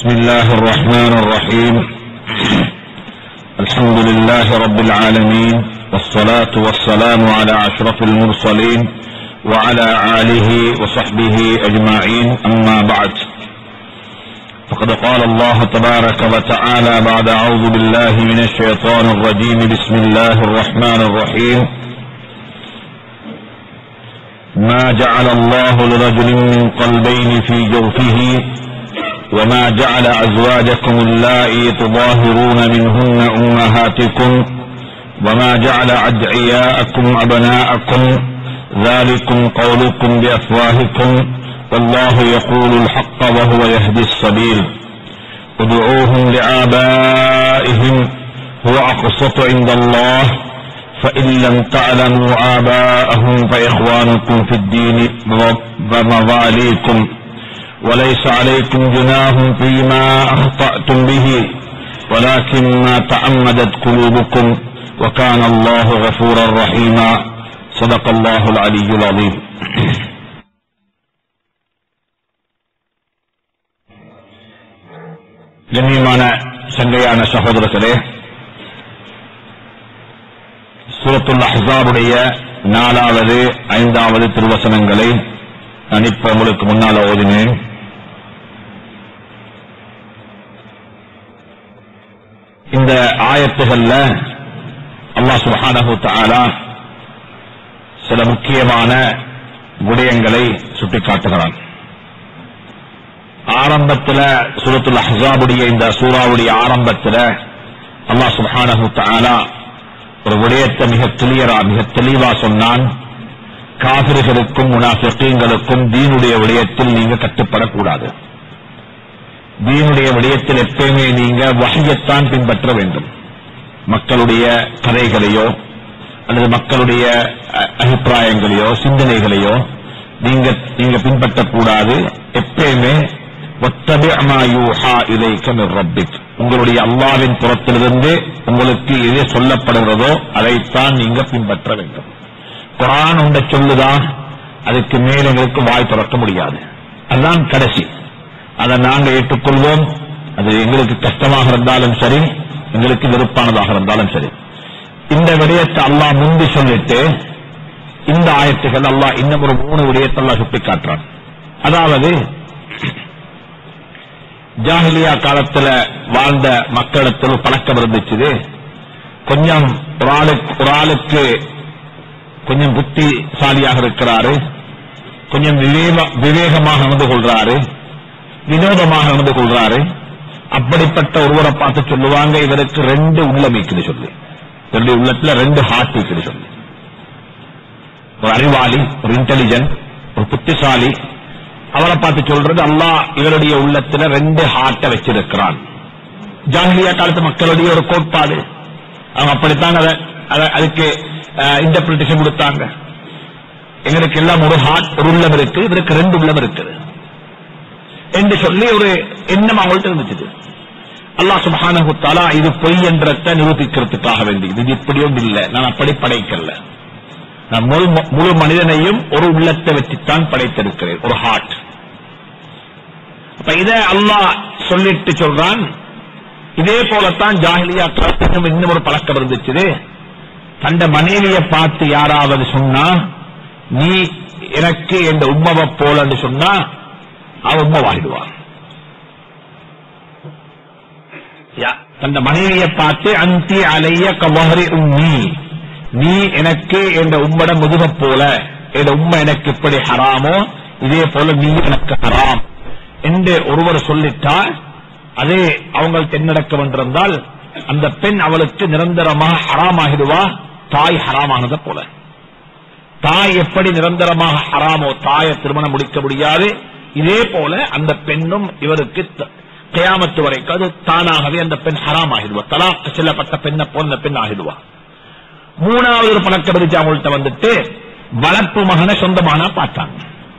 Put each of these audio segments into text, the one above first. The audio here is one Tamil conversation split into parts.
بسم الله الرحمن الرحيم الحمد لله رب العالمين والصلاة والسلام على أشرف المرسلين وعلى آله وصحبه أجمعين أما بعد فقد قال الله تبارك وتعالى بعد أعوذ بالله من الشيطان الرجيم بسم الله الرحمن الرحيم ما جعل الله لرجل من قلبين في جوفه وما جعل أزواجكم اللائي تظاهرون منهن أمهاتكم وما جعل أدعياءكم أبناءكم ذلكم قولكم بأفواهكم والله يقول الحق وهو يهدي السبيل ادعوهم لآبائهم هو أقسط عند الله فإن لم تعلموا آباءهم فإخوانكم في الدين ومواليكم وليس عليكم جناح فيما أخطأتم به ولكن ما تعمدت قلوبكم وكان الله غفورا رحيما صدق الله العلي العظيم கண்ணியமான சங்கையான சகோதரர்களே சூரத்துல் அஹ்ஸாபுடைய நாலாவது ஐந்தாவது திருவசனங்களை நான் இப்ப உங்களுக்கு முன்னால ஓதினேன் இந்த ஆயத்துகள்ல அல்லாஹ் சுப்ஹானஹு தஆலா சில முக்கியமான விடயங்களை சுட்டிக்காட்டுகிறான் ஆரம்பத்துல சூரத்துல் அஹ்ஸாபுடைய இந்த சூறாவுடைய ஆரம்பத்துல அல்லாஹ் சுப்ஹானஹு தஆலா ஒரு விடயத்தை மிக கிளியரா மிக தெளிவா சொன்னான் காபிர்களுக்கும் முனாஃபிகளுக்கும் தீனுடைய விடயத்தில் நீங்க கட்டுப்படக்கூடாது தீனுடைய விடயத்தில் எப்பயுமே நீங்க வகையத்தான் பின்பற்ற வேண்டும் மக்களுடைய கதைகளையோ அல்லது மக்களுடைய அஹ், அபிப்பிராயங்களையோ சிந்தனைகளையோ நீங்க நீங்க பின்பற்றக்கூடாது எப்பயுமே ஒத்தபி அமாயூஹா இலைக்க மிர் ரப்பிக் உங்களுடைய அல்லாவின் புறத்திலிருந்து உங்களுக்கு எது சொல்லப்படுகிறதோ அதைத்தான் நீங்க பின்பற்ற வேண்டும் குரான் உண்ட சொல்லுதா அதுக்கு மேல் எங்களுக்கு வாய் திறக்க முடியாது அதுதான் கடைசி அதை நாங்க ஏற்றுக்கொள்வோம் அது எங்களுக்கு கஷ்டமாக இருந்தாலும் சரி எங்களுக்கு வெறுப்பானதாக இருந்தாலும் சரி இந்த விடயத்தை அல்லாஹ் முந்தி சொல்லிட்டு இந்த ஆயத்துகள் அல்லாஹ் இன்னும் ஒரு மூணு விடயத்தை அல்லாஹ் சுட்டி காட்டுறான் அதாவது ஜாஹிலியா காலத்துல வாழ்ந்த மக்களிடத்தில் ஒரு பழக்கம் இருந்துச்சு கொஞ்சம் ஒரு ஆளுக்கு ஒரு ஆளுக்கு கொஞ்சம் புத்திசாலியாக இருக்கிறாரு கொஞ்சம் விவேக- விவேகமாக நடந்து கொள்றாரு வினோதமாக நடந்து கொள்றாரு அப்படிப்பட்ட ஒருவரை பார்த்து சொல்லுவாங்க இவருக்கு ரெண்டு உள்ளம் இருக்குது சொல்லி இவருடைய உள்ளத்துல ரெண்டு ஹார்ட் இருக்குது சொல்லி ஒரு அறிவாளி ஒரு இன்டெலிஜென்ட் ஒரு புத்திசாலி அவரை பார்த்து சொல்றது அல்லாஹ் இவருடைய உள்ளத்துல ரெண்டு ஹார்ட்டை வச்சிருக்கிறான் ஜாகிலியா காலத்து மக்களுடைய ஒரு கோட்பாடு அவங்க அப்படித்தான் அதை அதை- அதுக்கு இன்டர்பிரிட்டேஷன் கொடுத்தாங்க எங்களுக்கு எல்லாம் ஒரு ஹார்ட் ஒரு உள்ளம் இருக்கு இவருக்கு ரெண்டு உள்ளம் இருக்குது என்று சொல்லி ஒரு எண்ணம் அவங்கள்ட்ட இருந்துச்சு அல்லாஹ் சுப்ஹானஹு தஆலா இது பொய் என்றதை நிரூபிக்கிறதுக்காக வேண்டி இது இப்படியும் இல்லை நான் அப்படி படைக்கல நான் முழு முழு மனிதனையும் ஒரு உள்ளத்தை வச்சுத்தான் படைத்திருக்கிறேன் ஒரு ஹார்ட் அப்ப இத அல்லாஹ் சொல்லிட்டு சொல்றான் இதே போலத்தான் ஜாஹிலியா காலத்திலும் இன்னும் ஒரு பழக்கம் இருந்துச்சு தந்த மனைவியை பார்த்து யாராவது சொன்னா நீ எனக்கு என்ற உண்மவை போலன்னு சொன்னா அவ உண்மவாகிடுவான் தந்த மனைவியை பார்த்து அந்தி அலைய கவஹரி உம்மி நீ எனக்கு என்ற உம்மட முதுக போல என்ற உண்மை எனக்கு இப்படி ஹராமோ இதே போல நீ எனக்கு ஹராம் என்று ஒருவர் சொல்லிட்டால் அதே அவங்கள் தென்னடக்க வென்றிருந்தால் அந்த பெண் அவளுக்கு நிரந்தரமாக ஹராமாகிடுவா தாய் ஹராமானதை போல தாய் எப்படி நிரந்தரமாக ஹராமோ தாயை திருமணம் முடிக்க முடியாது இதே போல அந்த பெண்ணும் இவருக்கு த- கியாமத்து வரைக்கும் அது தானாகவே அந்த பெண் ஹராம் ஆகிடுவா தலாக்கு செல்லப்பட்ட பெண்ணை போல அந்த பெண் ஆகிடுவா மூணாவது ஒரு பழக்கம் இருந்துச்சு அவங்கள்ட்ட வந்துட்டு வளர்ப்பு மகனை சொந்தமானா பார்த்தாங்க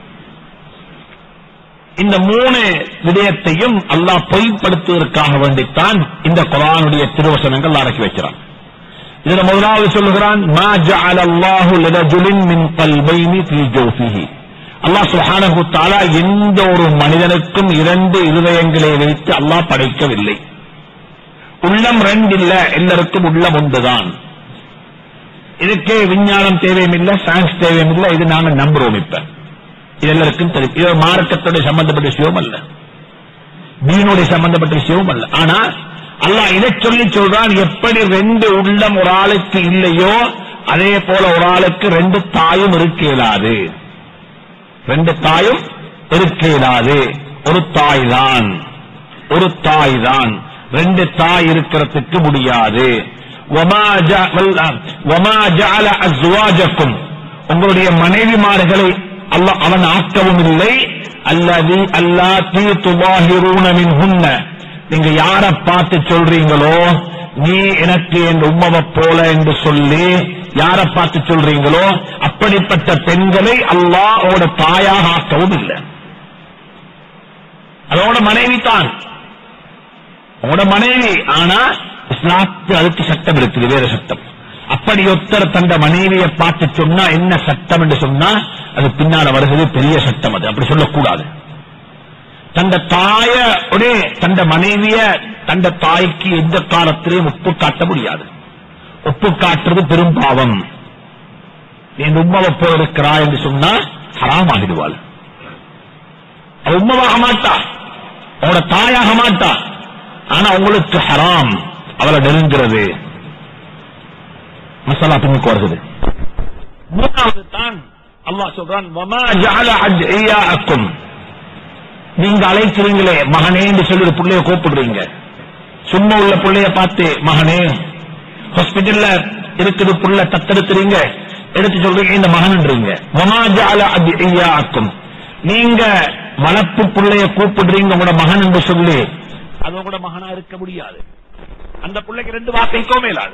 இந்த மூணு விடயத்தையும் அல்லாஹ் பொய்ப்படுத்துவதற்காக வேண்டித்தான் இந்த குரானுடைய திருவசனங்கள் அடக்கி வைக்கிறான் இதுல முதலாவது சொல்லுகிறான் மா ஜஅல அல்லாஹு லிரஜுலின் மின் கல்பைனி ஃபீ ஜௌஃபிஹி அல்லாஹ் சுப்ஹானஹு தஆலா எந்த ஒரு மனிதனுக்கும் இரண்டு இருதயங்களை வைத்து அல்லாஹ் படைக்கவில்லை உள்ளம் ரெண்டு இல்ல எல்லாருக்கும் உள்ளம் ஒன்றுதான் இதுக்கு விஞ்ஞானம் தேவையும் இல்ல சயின்ஸ் தேவையும் இல்ல இது நாங்க நம்புறோம் இப்ப இது எல்லாருக்கும் தெரியும் இது மார்க்கத்தோட சம்பந்தப்பட்ட விஷயம் அல்ல தீனுடைய சம்பந்தப்பட்ட விஷயம் அல்ல ஆனா அல்லாஹ் இதை சொல்லி சொல்றான் எப்படி ரெண்டு உள்ளம் ஒரு ஆளுக்கு இல்லையோ அதே போல ஒரு ஆளுக்கு ரெண்டு தாயும் இருக்க இயலாது ரெண்டு தாயும் இருக்க இயலாது ஒரு தாய் தான் ஒரு தாய் தான் ரெண்டு தாய் இருக்கிறதுக்கு முடியாது وَمَا جَعَلَ وَمَا جَعَلَ أَزْوَاجَكُمْ உங்களுடைய மனைவிமார்களை அல்லாஹ் அவன் ஆக்கவும் இல்லை அல்லது அல்லாத்தி துபாஹிரூன மின்ஹுன்ன நீங்க யார பார்த்து சொல்றீங்களோ நீ எனக்கு என் உம்மவை போல என்று சொல்லி யார பார்த்து சொல்றீங்களோ அப்படிப்பட்ட பெண்களை அல்லாஹ் அவட தாயாக ஆக்கவும் இல்லை அதோட மனைவி தான் உங்களோட மனைவி ஆனா இஸ்லாத்து அதுக்கு சட்டம் இருக்குது வேற சட்டம் அப்படி ஒருத்தர் தந்த மனைவியை பார்த்து சொன்னா என்ன சட்டம் என்று சொன்னா அது பின்னால வருகிறது பெரிய சட்டம் அது அப்படி சொல்லக்கூடாது தந்த தாய உடனே தந்த மனைவிய தந்த தாய்க்கு எந்த காலத்திலையும் ஒப்பு காட்ட முடியாது ஒப்பு காட்டுறது பெரும் பாவம் நீ இந்த உம்மவை போல இருக்கிறா என்று சொன்னா ஹராமாகிடுவாள் அவ உம்மவாக மாட்டா அவனோட தாயாக மாட்டா ஆனா உங்களுக்கு ஹராம் அவளை நெருங்கிறது மசாலா பின்னுக்கு வருகிறது மூணாவது தான் அல்லாஹ் சொல்றான் வமா ஜஅல அஜ்இயாஅக்கும் நீங்க அழைக்கிறீங்களே மகனே என்று சொல்லி ஒரு பிள்ளைய கூப்பிடுறீங்க சும்மா உள்ள பிள்ளைய பார்த்து மகனே ஹாஸ்பிட்டல்ல இருக்குது புள்ள தத்தெடுக்கிறீங்க எடுத்து சொல்றீங்க இந்த மகன்ன்றீங்க வமா ஜஅல அஜ்இயாஅக்கும் நீங்க வளர்ப்பு பிள்ளைய கூப்பிடுறீங்க உங்களோட மகன் என்று சொல்லி அது உங்களோட மகனா இருக்க முடியாது அந்த பிள்ளைக்கு ரெண்டு வார்த்தைக்கோ மேலாது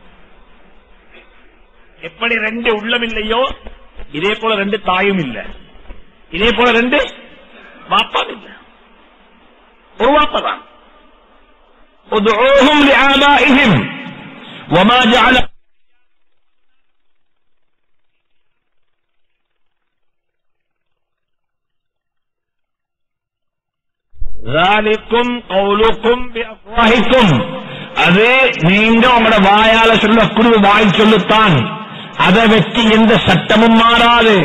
எப்படி ரெண்டு உள்ளம் இல்லையோ இதே போல ரெண்டு தாயும் இல்ல இதே போல ரெண்டு வாப்பாவும் இல்ல ஒரு வாப்பதான் ادعوهم لآبائهم وما جعل ذلكم قولكم بأفواهكم அது நீங்க உங்களோட வாயால சொல்லக்கூடிய வாய் சொல்லுத்தான் அதை வச்சு எந்த சட்டமும் மாறாது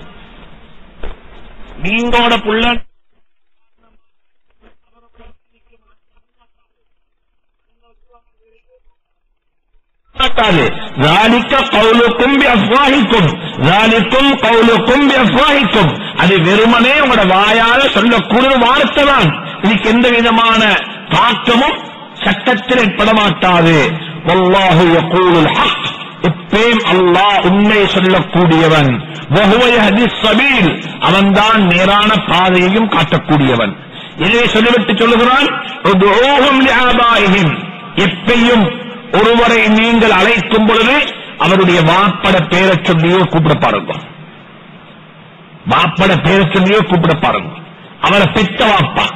நீங்களோட புள்ள மாட்டாது ذلك قولكم بأفواهكم ذلكم قولكم بأفواهكم அது வெறுமனே உங்களோட வாயால சொல்லக்கூடிய வார்த்தை தான் இதுக்கு எந்த விதமான தாக்கமும் சட்டத்தில் ஏற்பட மாட்டாது வல்லாஹு யகூலுல் ஹக் எப்பேம் அல்லாஹ் உண்மை சொல்லக்கூடியவன் வஹுவ யஹ்திஸ் ஸபீல் அவன்தான் நேரான பாதையையும் காட்டக்கூடியவன் எனவே சொல்லிவிட்டு சொல்லுகிறான் உதுஊஹும் லிஆபாயிஹிம் எப்பையும் ஒருவரை நீங்கள் அழைக்கும் பொழுது அவருடைய வாப்பட பேரை சொல்லியோ கூப்பிட பாருங்க வாப்பட பேரை சொல்லியோ கூப்பிட பாருங்க அவரை பெத்த வாப்பா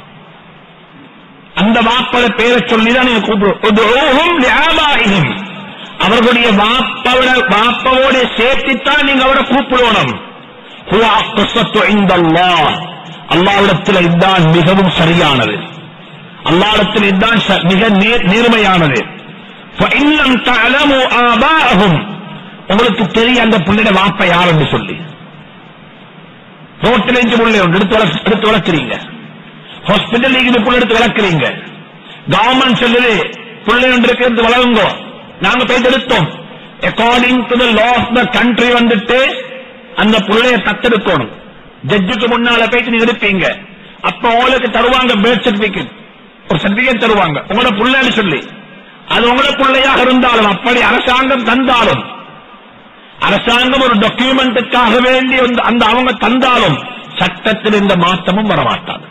அந்த வாப்பட பேரை சொல்லிதான் நீங்க கூப்பிடுவோம் அவர்களுடைய வாப்பவட வாப்பவோட சேர்த்துத்தான் நீங்க அவரை கூப்பிடணும் ஹுவா அக்ஸத்து இந்தல்லாஹ். அல்லாஹ்விடத்தில் இதுதான் மிகவும் சரியானது அல்லாஹ்விடத்தில் இதுதான் ச- மிக நேர்- நேர்மையானது فَإِن لَّمْ تَعْلَمُوا آبَاءَهُمْ உங்களுக்கு தெரியும் அந்த பிள்ளைட வாப்ப யார் என்று சொல்லி ரோட்டில் இருந்து புள்ளை ஒன்று எடுத்து வளர்த்து- எடுத்து வளர்க்குறீங்க ஹாஸ்பிட்டல் இருந்து புள்ள எடுத்து வளர்க்குறீங்க கவர்மெண்ட் சொல்லுது பிள்ளை ஒன்று இருக்கிறது வளருங்கோ நாங்க போய் எடுத்தோம் according to the law of the country வந்துட்டு அந்த பிள்ளைய தத்தெடுக்கணும் ஜட்ஜுக்கு முன்னால போயிட்டு நீங்க எடுப்பீங்க அப்ப உங்களுக்கு தருவாங்க பேர்த் சர்டிபிகேட் ஒரு சர்டிபிகேட் தருவாங்க உங்களோட பிள்ளைன்னு சொல்லி அது உங்களோட பிள்ளையாக இருந்தாலும் அப்படி அரசாங்கம் தந்தாலும் அரசாங்கம் ஒரு டாக்குமெண்ட்டுக்காக வேண்டி வந்து அந்த அவங்க தந்தாலும் சட்டத்தில் இந்த மாற்றமும் வரமாட்டாது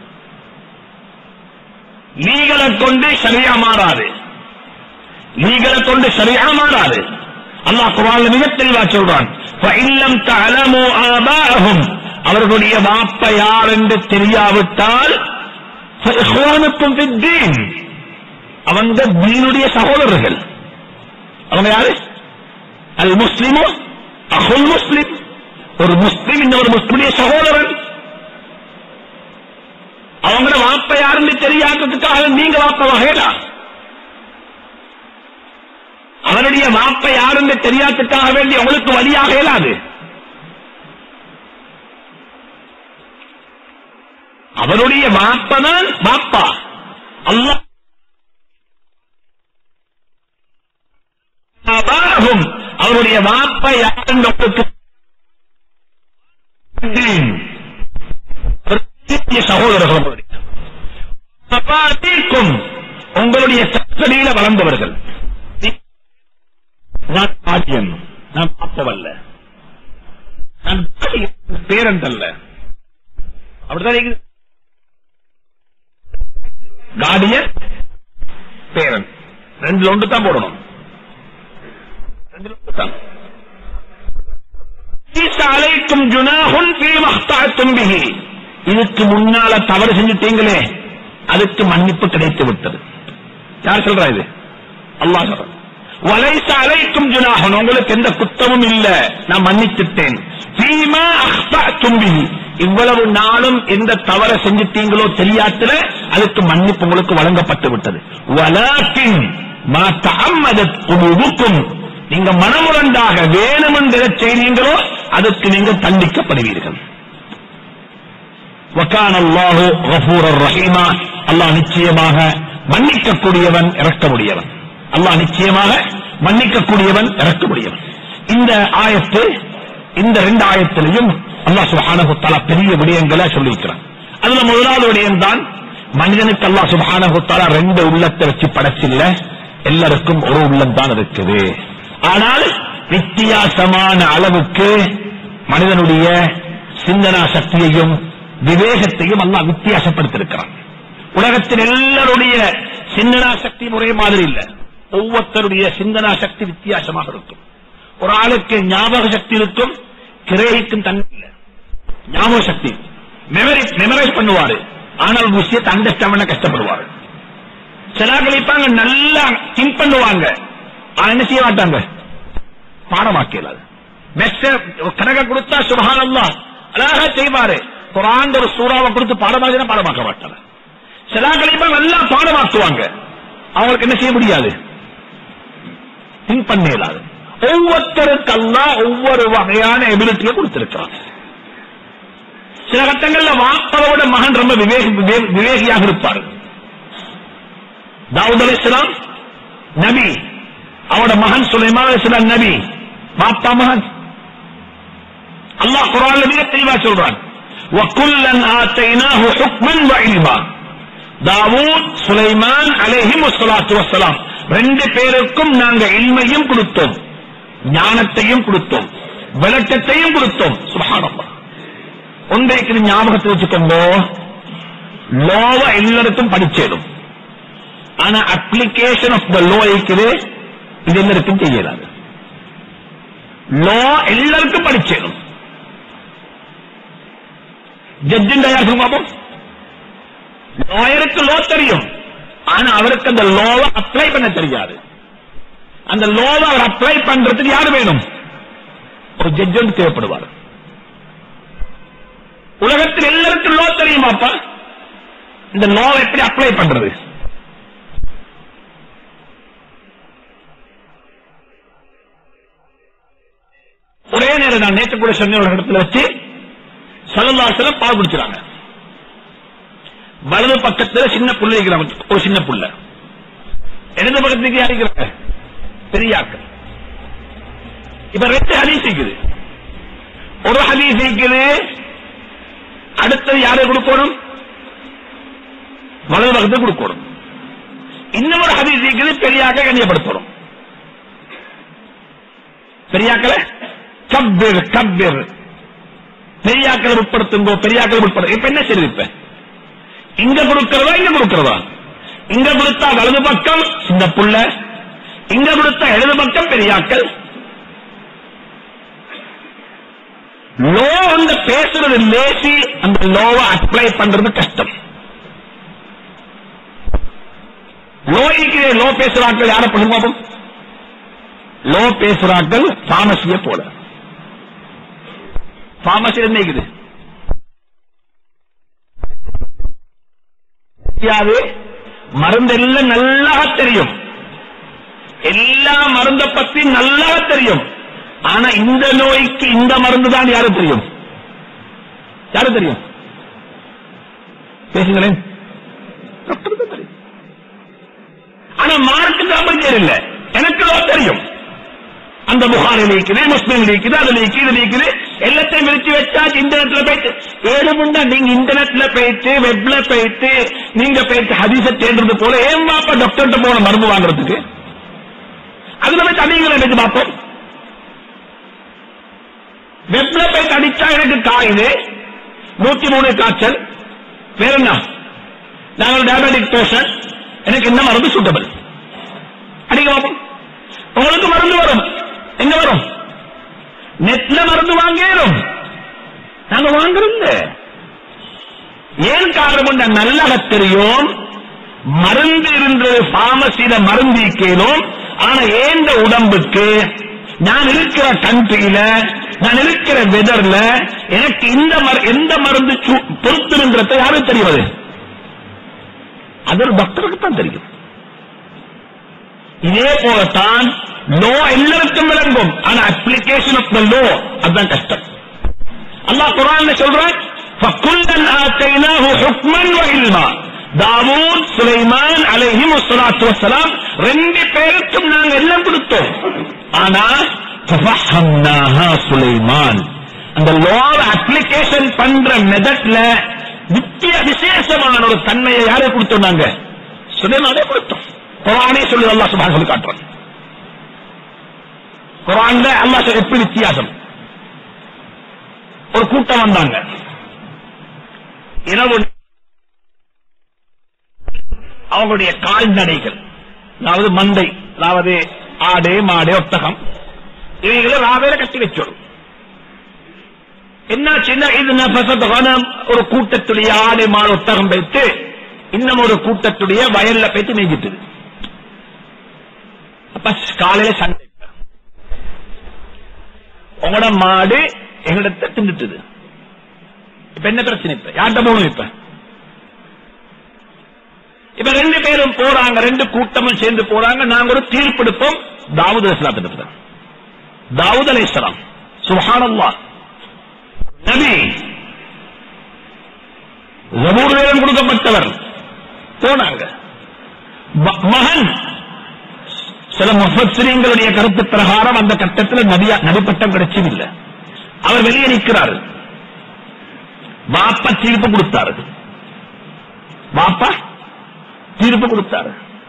லீகலை கொண்டு சரியா மாறாது லீகலை கொண்டு சரியா மாறாது அல்லாஹ் குரான்ல மிக தெளிவா சொல்றான் "ஃபஇல்லம் தஅலமு ஆபாஅஹும்" அவர்களுடைய வாப்ப யார் என்று தெரியாவிட்டால் "ஃபஇஹ்வானுக்கும் ஃபித்தீன்" அவங்க தீனுடைய சகோதரர்கள் அவங்க யாரு அல் முஸ்லிமு அஹுல் முஸ்லிம் ஒரு முஸ்லிம் இன்னொரு முஸ்லிமுடைய சகோதரன் அவங்கள வாப்ப யாருன்னு தெரியாததுக்காக நீங்க வாப்ப வகையிலா அவனுடைய வாப்ப யாருன்னு தெரியாததுக்காக வேண்டி உங்களுக்கு வழியாக இயலாது அவருடைய வாப்பதான் வாப்பா அல்லாஹ் அபாகும் அவருடைய வாப்ப யாருன்னு உங்களுக்கு பெரிய சகோதரர்கள் உங்களுடைய. அப்பாத்திற்கும் உங்களுடைய சக்கடியில வளர்ந்தவர்கள் நான் பாட்டியன் நான் பாப்பவல்ல நான் பேரன் அல்ல அப்படிதான் இருக்குது. கார்டியன் பேரன் ரெண்டுல ஒன்று தான் போடணும் ரெண்டுல ஒன்று தான் ليس عليكم جناح فيما اخطأتم به இதுக்கு முன்னால தவறு செஞ்சுட்டீங்களே அதுக்கு மன்னிப்பு கிடைத்து விட்டது யார் சொல்றா இது அல்லாஹ் சொல்றான் வலைச அலைக்கும் ஜுனாஹன் உங்களுக்கு எந்த குத்தமும் இல்ல நான் மன்னிச்சுட்டேன் ஃபீமா அஹ்தஅத்தும் பிஹி இவ்வளவு நாளும் எந்த தவற செஞ்சிட்டீங்களோ தெரியாத்துல அதுக்கு மன்னிப்பு உங்களுக்கு வழங்கப்பட்டு விட்டது வலாக்கின் மா தஅம்மதத் குலூபுக்கும் நீங்க மனமுரண்டாக வேணுமென்று எதை செய்றீங்களோ அதுக்கு நீங்க தண்டிக்கப்படுவீர்கள் வக்கான அல்லாஹு கஃபூரர் ரஹீமா அல்லாஹ் நிச்சயமாக மன்னிக்கக்கூடியவன் இறக்கமுடையவன் அல்லாஹ் நிச்சயமாக மன்னிக்கக்கூடியவன் இறக்கமுடையவன் இந்த ஆயத்து இந்த ரெண்டு ஆயத்திலையும் அல்லாஹ் சுப்ஹானஹு தஆலா பெரிய விடயங்களை சொல்லியிருக்கிறான் அதுல முதலாவது விடயம் தான் மனிதனுக்கு அல்லாஹ் சுப்ஹானஹு தஆலா ரெண்டு உள்ளத்தை வச்சு படைச்சில்ல எல்லாருக்கும் ஒரு உள்ளம் தான் இருக்குது ஆனால் வித்தியாசமான அளவுக்கு மனிதனுடைய சிந்தனா சக்தியையும் விவேகத்தையும் அல்லாஹ் வித்தியாசப்படுத்திருக்கிறான் உலகத்தில் எல்லாருடைய சிந்தனா சக்தி ஒரே மாதிரி இல்ல ஒவ்வொருத்தருடைய சிந்தனா சக்தி வித்தியாசமாக இருக்கும் ஒரு ஆளுக்கு ஞாபக சக்தி இருக்கும் கிரகிக்கும் தன்மை இல்ல ஞாபக சக்தி மெமரி மெமரைஸ் பண்ணுவாரு ஆனால் ஒரு விஷயத்தை அண்டர்ஸ்டாண்ட் பண்ண கஷ்டப்படுவாரு சிலாக்கள் இருப்பாங்க நல்லா திங்க் பண்ணுவாங்க ஆனா என்ன செய்ய மாட்டாங்க பாடமாக்கலாது மெஸ்ஸ கணக்க கொடுத்தா சுபஹான் அல்லாஹ் அழகா செய்வாரு குரான் ஒரு சூறாவை கொடுத்து பாடமாக்கினா பாடமாக்க மாட்டாங்க சிலாக்கள் இருப்பாங்க நல்லா பாடமாக்குவாங்க அவங்களுக்கு என்ன செய்ய முடியாது திங்க் பண்ண இயலாது ஒவ்வொருத்தருக்கு அல்லாஹ் ஒவ்வொரு வகையான எபிலிட்டியை கொடுத்திருக்கிறான் சில கட்டங்கள்ல வாப்பரோட மகன் ரொம்ப விவேக விவே- விவேகியாக இருப்பார் தாவூத் அலைஹிஸ்ஸலாம் நபி அவரோட மகன் சுலைமான் அலைஹிஸ்ஸலாம் நபி வாப்பா மகன் அல்லாஹ் குர்ஆன்ல மிக தெளிவா சொல்றான் وَكُلًّا آتَيْنَاهُ حُكْمًا وَعِلْمًا தாவூத் சுலைமான் அலைஹிம் வஸ்ஸலாத்து வஸ்ஸலாம் ரெண்டு பேருக்கும் நாங்க இல்மையும் கொடுத்தோம் ஞானத்தையும் கொடுத்தோம் விளக்கத்தையும் கொடுத்தோம் சுபஹானல்லாஹ் ஒன்றைக்கு நீ ஞாபகத்தில் வச்சுக்கோங்க லோவ எல்லாருக்கும் படிச்சேடும் ஆனா அப்ளிகேஷன் ஆஃப் த லோ இருக்குது இது எல்லாருக்கும் செய்யலாது லோ எல்லாருக்கும் படிச்சேடும் ஜட்ஜின் யார் சொல்லுங்க பாப்போம் லாயருக்கு லோ தெரியும் ஆனா அவருக்கு அந்த லோவை அப்ளை பண்ண தெரியாது அந்த லோவை அவர் அப்ளை பண்றதுக்கு யாரு வேணும் ஒரு ஜட்ஜ் வந்து தேவைப்படுவார் உலகத்தில் எல்லாருக்கும் லோ தெரியுமாப்பா இந்த லோவை எப்படி அப்ளை பண்றது ஒரே நேரம் நான் நேற்று கூட சொன்ன ஒரு இடத்துல வச்சு சல்லல்லாசலம் பால் குடிச்சாங்க வலது பக்கத்துல சின்ன புள்ள இருக்கிறாங்க ஒரு சின்ன புள்ள இடது பக்கத்துக்கு யார் இருக்கிறாங்க பெரியாக்கள் இப்ப ரெண்டு ஹதீஸ் இருக்குது ஒரு ஹதீஸ் இருக்குது அடுத்தது யாரை கொடுக்கணும் வலது பக்கத்துக்கு கொடுக்கணும் இன்னொரு ஹதீஸ் இருக்குது பெரியாக்க கண்ணியப்படுத்தணும் பெரியாக்களை கப்பிர் கப்பிர் பெரியாக்களை உட்படுத்துங்கோ பெரியாக்களை உட்படுத்த இப்ப என்ன செய்யுது இப்ப இங்க கொடுக்கிறதா இங்க கொடுக்கிறதா இங்க கொடுத்தா வலது பக்கம் சின்ன புள்ள இங்க கொடுத்தா இடது பக்கம் பெரியாக்கள் லோ அந்த பேசுறது லேசி அந்த லோவை அப்ளை பண்றது கஷ்டம் லோ இருக்கிற லோ பேசுறாக்கள் யார பண்ணுவோம் லோ பேசுறாக்கள் தாமசிய போல பார்மசியில் என்ன இருக்குது தெரியாது மருந்து எல்லாம் நல்லா தெரியும் எல்லா மருந்த பத்தி நல்லா தெரியும் ஆனா இந்த நோய்க்கு இந்த மருந்து தான் யாரு தெரியும் யாரு தெரியும் பேசுங்களேன் டாக்டருக்கு தெரியும் ஆனா மார்க்கு தான் பஞ்சர் இல்ல எனக்கு தான் தெரியும் அந்த புகாரில் இருக்குது முஸ்லீம் இருக்குது அதுல இருக்குது இது இருக்குது எல்லாத்தையும் விரிச்சு வச்சா இன்டர்நெட்ல போயிட்டு ஏழு முண்டா நீங்க இன்டர்நெட்ல போயிட்டு வெப்ல போயிட்டு நீங்க போயிட்டு ஹதீஸ தேடுறது போல ஏன் பாப்பா டாக்டர்கிட்ட போன மருந்து வாங்குறதுக்கு அதுல போய் தனிங்களை போயிட்டு பார்ப்போம் வெப்ல போயிட்டு அடிச்சா எனக்கு காயுது நூத்தி மூணு காய்ச்சல் வேற என்ன நாங்கள் டயபெட்டிக் பேஷண்ட் எனக்கு என்ன மருந்து சூட்டபிள் அடிக்க பார்ப்போம் உங்களுக்கு மருந்து வரும் எங்க வரும் நெட்ல மருந்து வாங்கணும் நாங்க வாங்குறோங்க ஏன் காரணம் கொண்ட நல்லா தெரியும் மருந்து இருந்தது பார்மசியில மருந்து இருக்கணும் ஆனா ஏந்த உடம்புக்கு நான் இருக்கிற கண்ட்ரியில நான் இருக்கிற வெதர்ல எனக்கு இந்த மரு- எந்த மருந்து சு- பொருத்தணுன்றத யாரும் தெரியாது அது ஒரு டாக்டருக்கு தான் தெரியும் இதே போலத்தான் லோ எல்லாருக்கும் விளங்கும் ஆனா அப்ளிகேஷன் ஆஃப் த லோ அதுதான் கஷ்டம் அல்லாஹ் குரான்ல சொல்றான் فَكُلًّا آتَيْنَاهُ حُكْمًا وَعِلْمًا தாவூத் சுலைமான் அலைஹிம் வஸ்ஸலாத்து வஸ்ஸலாம் ரெண்டு பேருக்கும் நாங்க எல்லாம் கொடுத்தோம் ஆனா ஃபஃஹம்னாஹா சுலைமான் அந்த லோவ அப்ளிகேஷன் பண்ற மெத்தட்ல முக்கிய விசேஷமான ஒரு தன்மையை யாரை கொடுத்தோம் நாங்க சுலைமானே கொடுத்தோம் குரானே சொல்லி அல்லாஹ் சுப்ஹானஹு சொல்லி காட்டுறான் குரான்ல அல்லாஹ் சொல்ல எப்படி வித்தியாசம் ஒரு கூட்டம் வந்தாங்க இரவு அவங்களுடைய கால்நடைகள் அதாவது மந்தை அதாவது ஆடு மாடு ஒட்டகம் இவைகளை ராவேல கட்டி வச்சோம் என்ன சின்ன இது நபசத் கனம் ஒரு கூட்டத்துடைய ஆடு மாடு ஒட்டகம் வைத்து இன்னும் ஒரு கூட்டத்துடைய வயல்ல போயிட்டு மேய்ஞ்சிட்டு அப்ப காலையில சண்டை உங்களோட மாடு எங்களிடத்தை தின்னுட்டுது இப்ப என்ன பிரச்சனை இப்ப யார்கிட்ட போகணும் இப்ப இப்ப ரெண்டு பேரும் போறாங்க ரெண்டு கூட்டமும் சேர்ந்து போறாங்க நாங்க ஒரு தீர்ப்பெடுப்போம் தாவூத் அலிஸ்லாத்திட்ட தாவூத் அலி இஸ்லாம் சுஹானல்லா நபி ஜபூர் வேதம் கொடுக்கப்பட்டவர் போனாங்க ம- மகன் சில முஃபஸ்ஸிரீங்களுடைய கருத்து பிரகாரம் அந்த கட்டத்தில் நபியா நபிப்பட்டம் கிடைச்சதில்லை அவர் வெளியே நிற்கிறாரு வாப்பா தீர்ப்பு கொடுத்தாரு வாப்பா தீர்ப்பு கொடுத்தாரு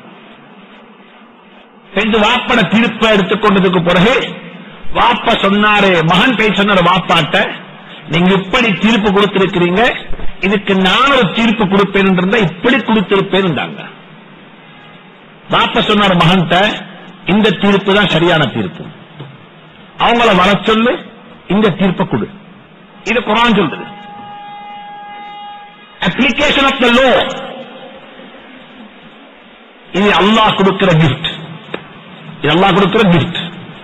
ரெண்டு வாப்பட தீர்ப்பை எடுத்துக்கொண்டதுக்கு பிறகு வாப்பா சொன்னாரு மகன் பேர் சொன்னாரு வாப்பாட்ட நீங்க இப்படி தீர்ப்பு கொடுத்திருக்கிறீங்க இதுக்கு நான் ஒரு தீர்ப்பு கொடுப்பேன் இருந்தா இப்படி கொடுத்திருப்பேன் வாப்பா சொன்னாரு மகன்கிட்ட இந்த தீர்ப்பு தான் சரியான தீர்ப்பு அவங்கள வர சொல்லு இந்த தீர்ப்பை கொடு இது குரான் சொல்றது அப்ளிகேஷன் ஆஃப் த லோ இது அல்லாஹ் கொடுக்கிற கிஃப்ட் இது அல்லாஹ் கொடுக்கிற கிஃப்ட்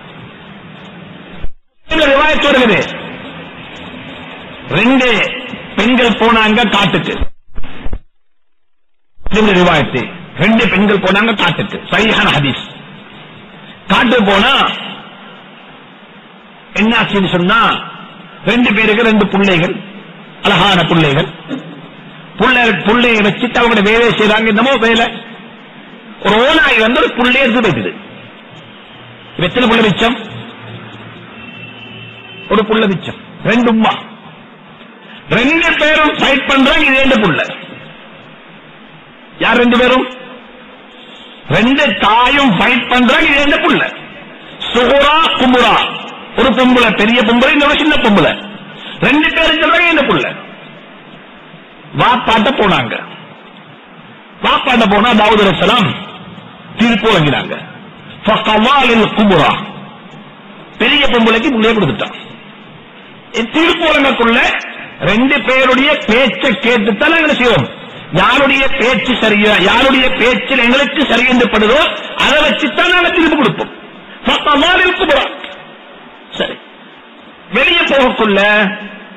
ரிவாயத்து வருகிறது ரெண்டு பெண்கள் போனாங்க காட்டுக்கு இது ரிவாயத்து ரெண்டு பெண்கள் போனாங்க காட்டுக்கு சைஹான ஹதீஸ் காட்டு போனா என்னாச்சுன்னு சொன்னா ரெண்டு பேருக்கு ரெண்டு பிள்ளைகள் அழகான பிள்ளைகள் புள்ளை புள்ளைய வச்சுட்டு அவங்க வேலை செய்யறாங்க என்னமோ வேலை ஒரு ஓனாய் வந்து ஒரு புள்ளைய எடுத்து வைக்குது இப்ப எத்தனை புள்ள மிச்சம் ஒரு புள்ள மிச்சம் ரெண்டு உம்மா ரெண்டு பேரும் ஃபைட் பண்றாங்க இது ரெண்டு புள்ள யார் ரெண்டு பேரும் ரெண்டு தாயும் ஃபைட் பண்றாங்க இது ரெண்டு புள்ள சுகுரா குமுரா ஒரு பொம்பளை பெரிய பொம்பளை இன்னொரு சின்ன பொம்பளை ரெண்டு பேரும் சொல்றாங்க இந்த புள்ள வாப்பாட்ட போனாங்க வாப்பாட்ட போனா தாவூத் அலைஹிஸ்ஸலாம் தீர்ப்பு வழங்கினாங்க ஃபகவாலில் குபுரா பெரிய பொம்பளைக்கு முன்னே கொடுத்துட்டான் இ- தீர்ப்பு வழங்கக்குள்ள ரெண்டு பேருடைய பேச்சை கேட்டுத்தான் நாங்கள் செய்வோம் யாருடைய பேச்சு சரியா யாருடைய பேச்சில் எங்களுக்கு சரி என்று படுதோ அதை வச்சுத்தான் நாங்கள் தீர்ப்பு கொடுப்போம் ஃபகவாலில் குபுரா சரி வெளியே போகக்குள்ள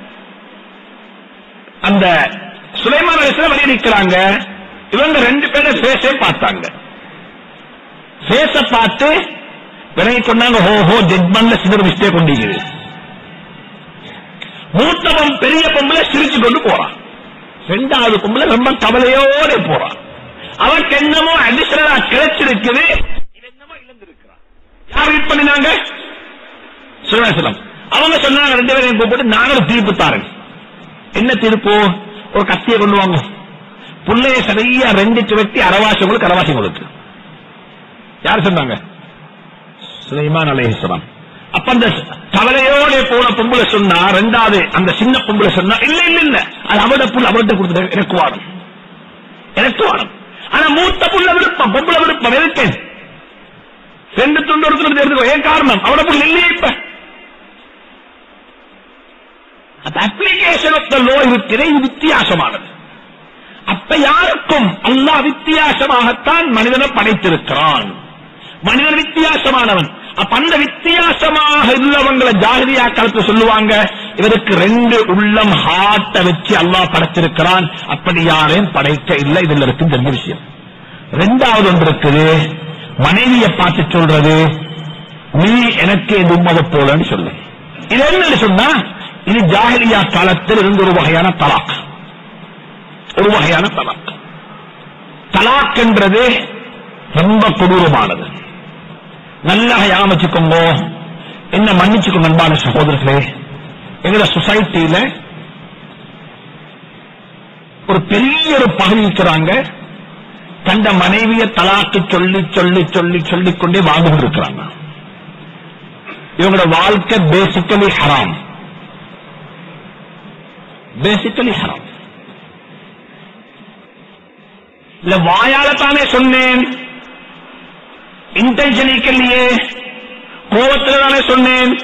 அந்த சுலைமான் அலிஸ்லாம் வெளியே நிக்கிறாங்க இவங்க ரெண்டு பேரும் ஃபேஸே பார்த்தாங்க ஃபேஸ பார்த்து விலகி கொண்டாங்க ஹோ ஹோ ஜட்மெண்ட்ல சிலர் மிஸ்டேக் கொண்டிருக்குது மூத்தவன் பெரிய பொம்பளை சிரிச்சு கொண்டு போறான் ரெண்டாவது பொம்பளை ரொம்ப கவலையோட போறான் அவனுக்கு என்னமோ அடிஷனலா கிடைச்சிருக்குது இவன் என்னமோ இழந்திருக்கிறான் யார் ரீட் பண்ணினாங்க சுரேசலம் அவங்க சொன்னாங்க ரெண்டு பேரையும் கூப்பிட்டு நாங்களும் தீர்ப்பு தாரன் என்ன தீர்ப்பு ஒரு கத்தியை கொண்டு வாங்க புள்ளைய சரியா ரெண்டு வெட்டி அரவாசி உங்களுக்கு அரவாசி உங்களுக்கு யார் சொன்னாங்க சுலைமான் அலைஹிஸ்ஸலாம் அப்ப அந்த கவலையோட போன பொம்பளை சொன்னா ரெண்டாவது அந்த சின்ன பொம்பளை சொன்னா இல்ல இல்ல இல்ல அது அவட புள்ள அவர்கிட்ட கொடுத்து எனக்கு வாடும் எனக்கு வாடும் ஆனா மூத்த புள்ள விருப்பம் பொம்பளை விருப்பம் எதுக்கு ரெண்டு துண்டு ஒருத்தர் எடுத்துக்கோ ஏன் காரணம் அவட புள்ள இல்லையே இப்ப அந்த அப்ளிகேஷன் ஆஃப் த லோ இருக்கிற இது வித்தியாசமானது அப்ப யாருக்கும் அல்லாஹ் வித்தியாசமாகத்தான் மனிதனை படைத்திருக்கிறான் மனிதன் வித்தியாசமானவன் அப்ப அந்த வித்தியாசமாக உள்ளவங்களை ஜாகிரியா காலத்து சொல்லுவாங்க இவருக்கு ரெண்டு உள்ளம் ஹார்ட்ட வச்சு அல்லாஹ் படைத்திருக்கிறான் அப்படி யாரையும் படைக்க இல்லை இதுல இருக்கு தெரிஞ்ச விஷயம் ரெண்டாவது ஒன்று இருக்குது மனைவியை பார்த்து சொல்றது நீ எனக்கு எது உம்மதை போலன்னு சொல்லு இது என்னன்னு சொன்னா இது ஜாகிரியா காலத்தில் இருந்த ஒரு வகையான தலாக் ஒரு வகையான தலாக் தலாக் என்றது ரொம்ப கொடூரமானது நல்லா யாமிச்சுக்கோங்க என்ன மன்னிச்சுக்கோங்க அன்பான சகோதரர்களே எங்களோட சொசைட்டியில ஒரு பெரிய ஒரு பகுதி இருக்கிறாங்க தந்த மனைவிய தலாக்கு சொல்லி சொல்லி சொல்லி சொல்லிக் கொண்டே வாழ்ந்து கொண்டிருக்கிறாங்க இவங்களோட வாழ்க்கை பேசிக்கலி ஹராம் பேசிக்கலி ஹராம் இல்ல வாயால தானே சொன்னேன் இன்டென்ஷனிக்கல்லையே கோபத்தில் தானே சொன்னேன்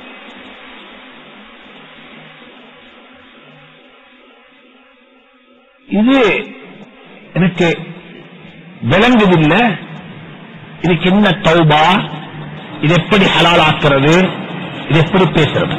இது எனக்கு விளங்குதில்லை இதுக்கு என்ன தௌபா இது எப்படி ஹலாலாக்குறது இது எப்படி பேசுறது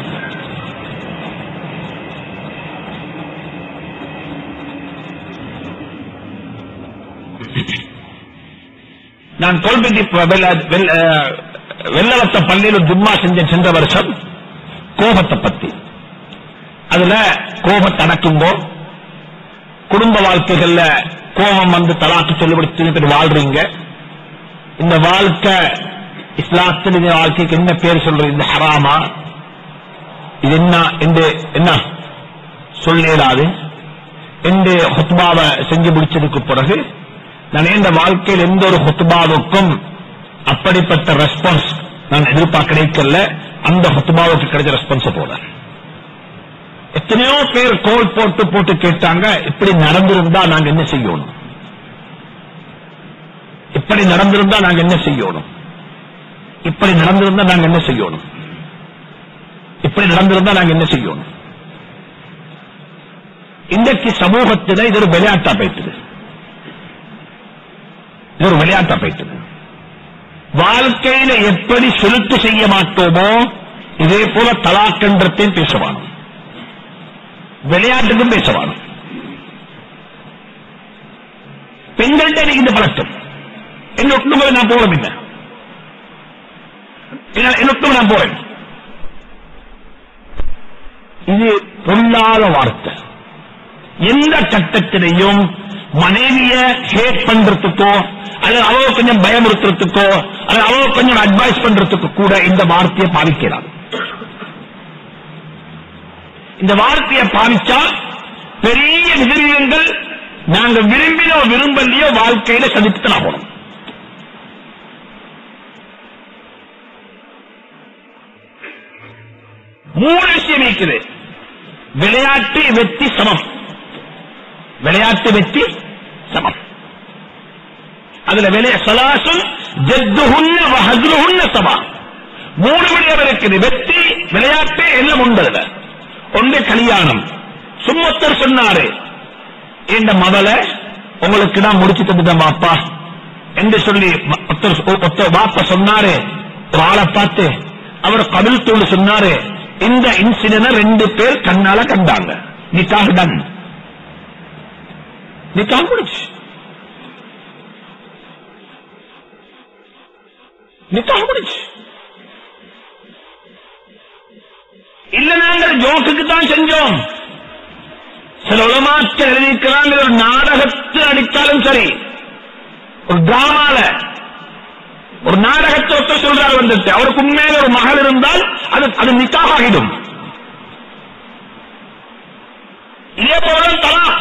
நான் தோல்பெட்டி வெள்ளவத்த பள்ளியில் ஒரு ஜும்மா செஞ்சேன் சென்ற வருஷம் கோபத்தை பத்தி அதுல கோபத்தை அடக்குங்கோ குடும்ப வாழ்க்கைகள்ல கோபம் வந்து தலாக்கு சொல்லிவிடுத்து வாழ்றீங்க இந்த வாழ்க்கை இஸ்லாத்தில் இந்த வாழ்க்கைக்கு என்ன பேர் சொல்றது இந்த ஹராமா இது என்ன என்று என்ன சொல்லிடாது என்று ஹுத்பாவை செஞ்சு முடிச்சதுக்கு பிறகு நான் இந்த வாழ்க்கையில் எந்த ஒரு ஹுத்பாவுக்கும் அப்படிப்பட்ட ரெஸ்பான்ஸ் நான் எதிர்பார்க்க கிடைக்கல அந்த ஹுத்பாவுக்கு கிடைச்ச ரெஸ்பான்ஸ் போல எத்தனையோ பேர் கோல் போட்டு போட்டு கேட்டாங்க இப்படி நடந்திருந்தா நாங்க என்ன செய்யணும் இப்படி நடந்திருந்தா நாங்க என்ன செய்யணும் இப்படி நடந்திருந்தா நாங்க என்ன செய்யணும் இப்படி நடந்திருந்தா நாங்க என்ன செய்யணும் இன்றைக்கு சமூகத்தில் இது ஒரு விளையாட்டா போயிட்டுது இது ஒரு விளையாட்டா போயிட்டது வாழ்க்கையில எப்படி செலுத்து செய்ய மாட்டோமோ இதே போல தலாக்கன்றத்தையும் பேசவானோம் விளையாட்டுக்கும் பேசவானோம் பெண்கள்கிட்ட எனக்கு இந்த பழக்கம் எங்க ஒட்டுமொழி நான் போறோம் என்ன என் ஒட்டுமொழி நான் போறேன் இது பொல்லாத வார்த்தை எந்த கட்டத்திலையும் மனைவிய ஹேட் பண்றதுக்கோ அல்லது அவ கொஞ்சம் பயமுறுத்துறதுக்கோ அல்லது அவ கொஞ்சம் அட்வைஸ் பண்றதுக்கு கூட இந்த வார்த்தையை பாவிக்கிறார் இந்த வார்த்தையை பாவிச்சா பெரிய விதிரியங்கள் நாங்க விரும்பினோ விரும்பலையோ வாழ்க்கையில சந்தித்து ஆகணும் மூணு விஷயம் இருக்குது விளையாட்டு வெற்றி சமம் விளையாட்டு வெற்றி சமம் அதுல விளைய சலாசும் ஜெத்துஹுன்ன வஹதுஹுன்ன சமா மூணு விடயம் இருக்குது வெற்றி விளையாட்டு எல்லாம் உண்டு அதுல ஒன்று கல்யாணம் சும்மத்தர் சொன்னாரு இந்த மவள உங்களுக்கு நான் முடிச்சு தந்துட்டேன் பாப்பா என்று சொல்லி ஒருத்தர் ஒருத்தர் பாப்பா சொன்னாரு ஒரு ஆளை பார்த்து அவர் கபில் தூள் சொன்னாரு இந்த இன்சிடென்ட் ரெண்டு பேர் கண்ணால கண்டாங்க நிக்காக டன் நிக்கா முடிச்சு நிக்கா முடிச்சு இல்ல நாங்கள் ஜோக்குக்கு தான் செஞ்சோம் சில உலமாக்கள் எழுதியிருக்கிறாங்க ஒரு நாடகத்தில் அடித்தாலும் சரி ஒரு டிராமால ஒரு நாடகத்தை ஒருத்தர் சொல்றாரு வந்துட்டு அவருக்கு உண்மையில ஒரு மகள் இருந்தால் அது அது நிக்காக ஆகிடும் இதே போல தலாக்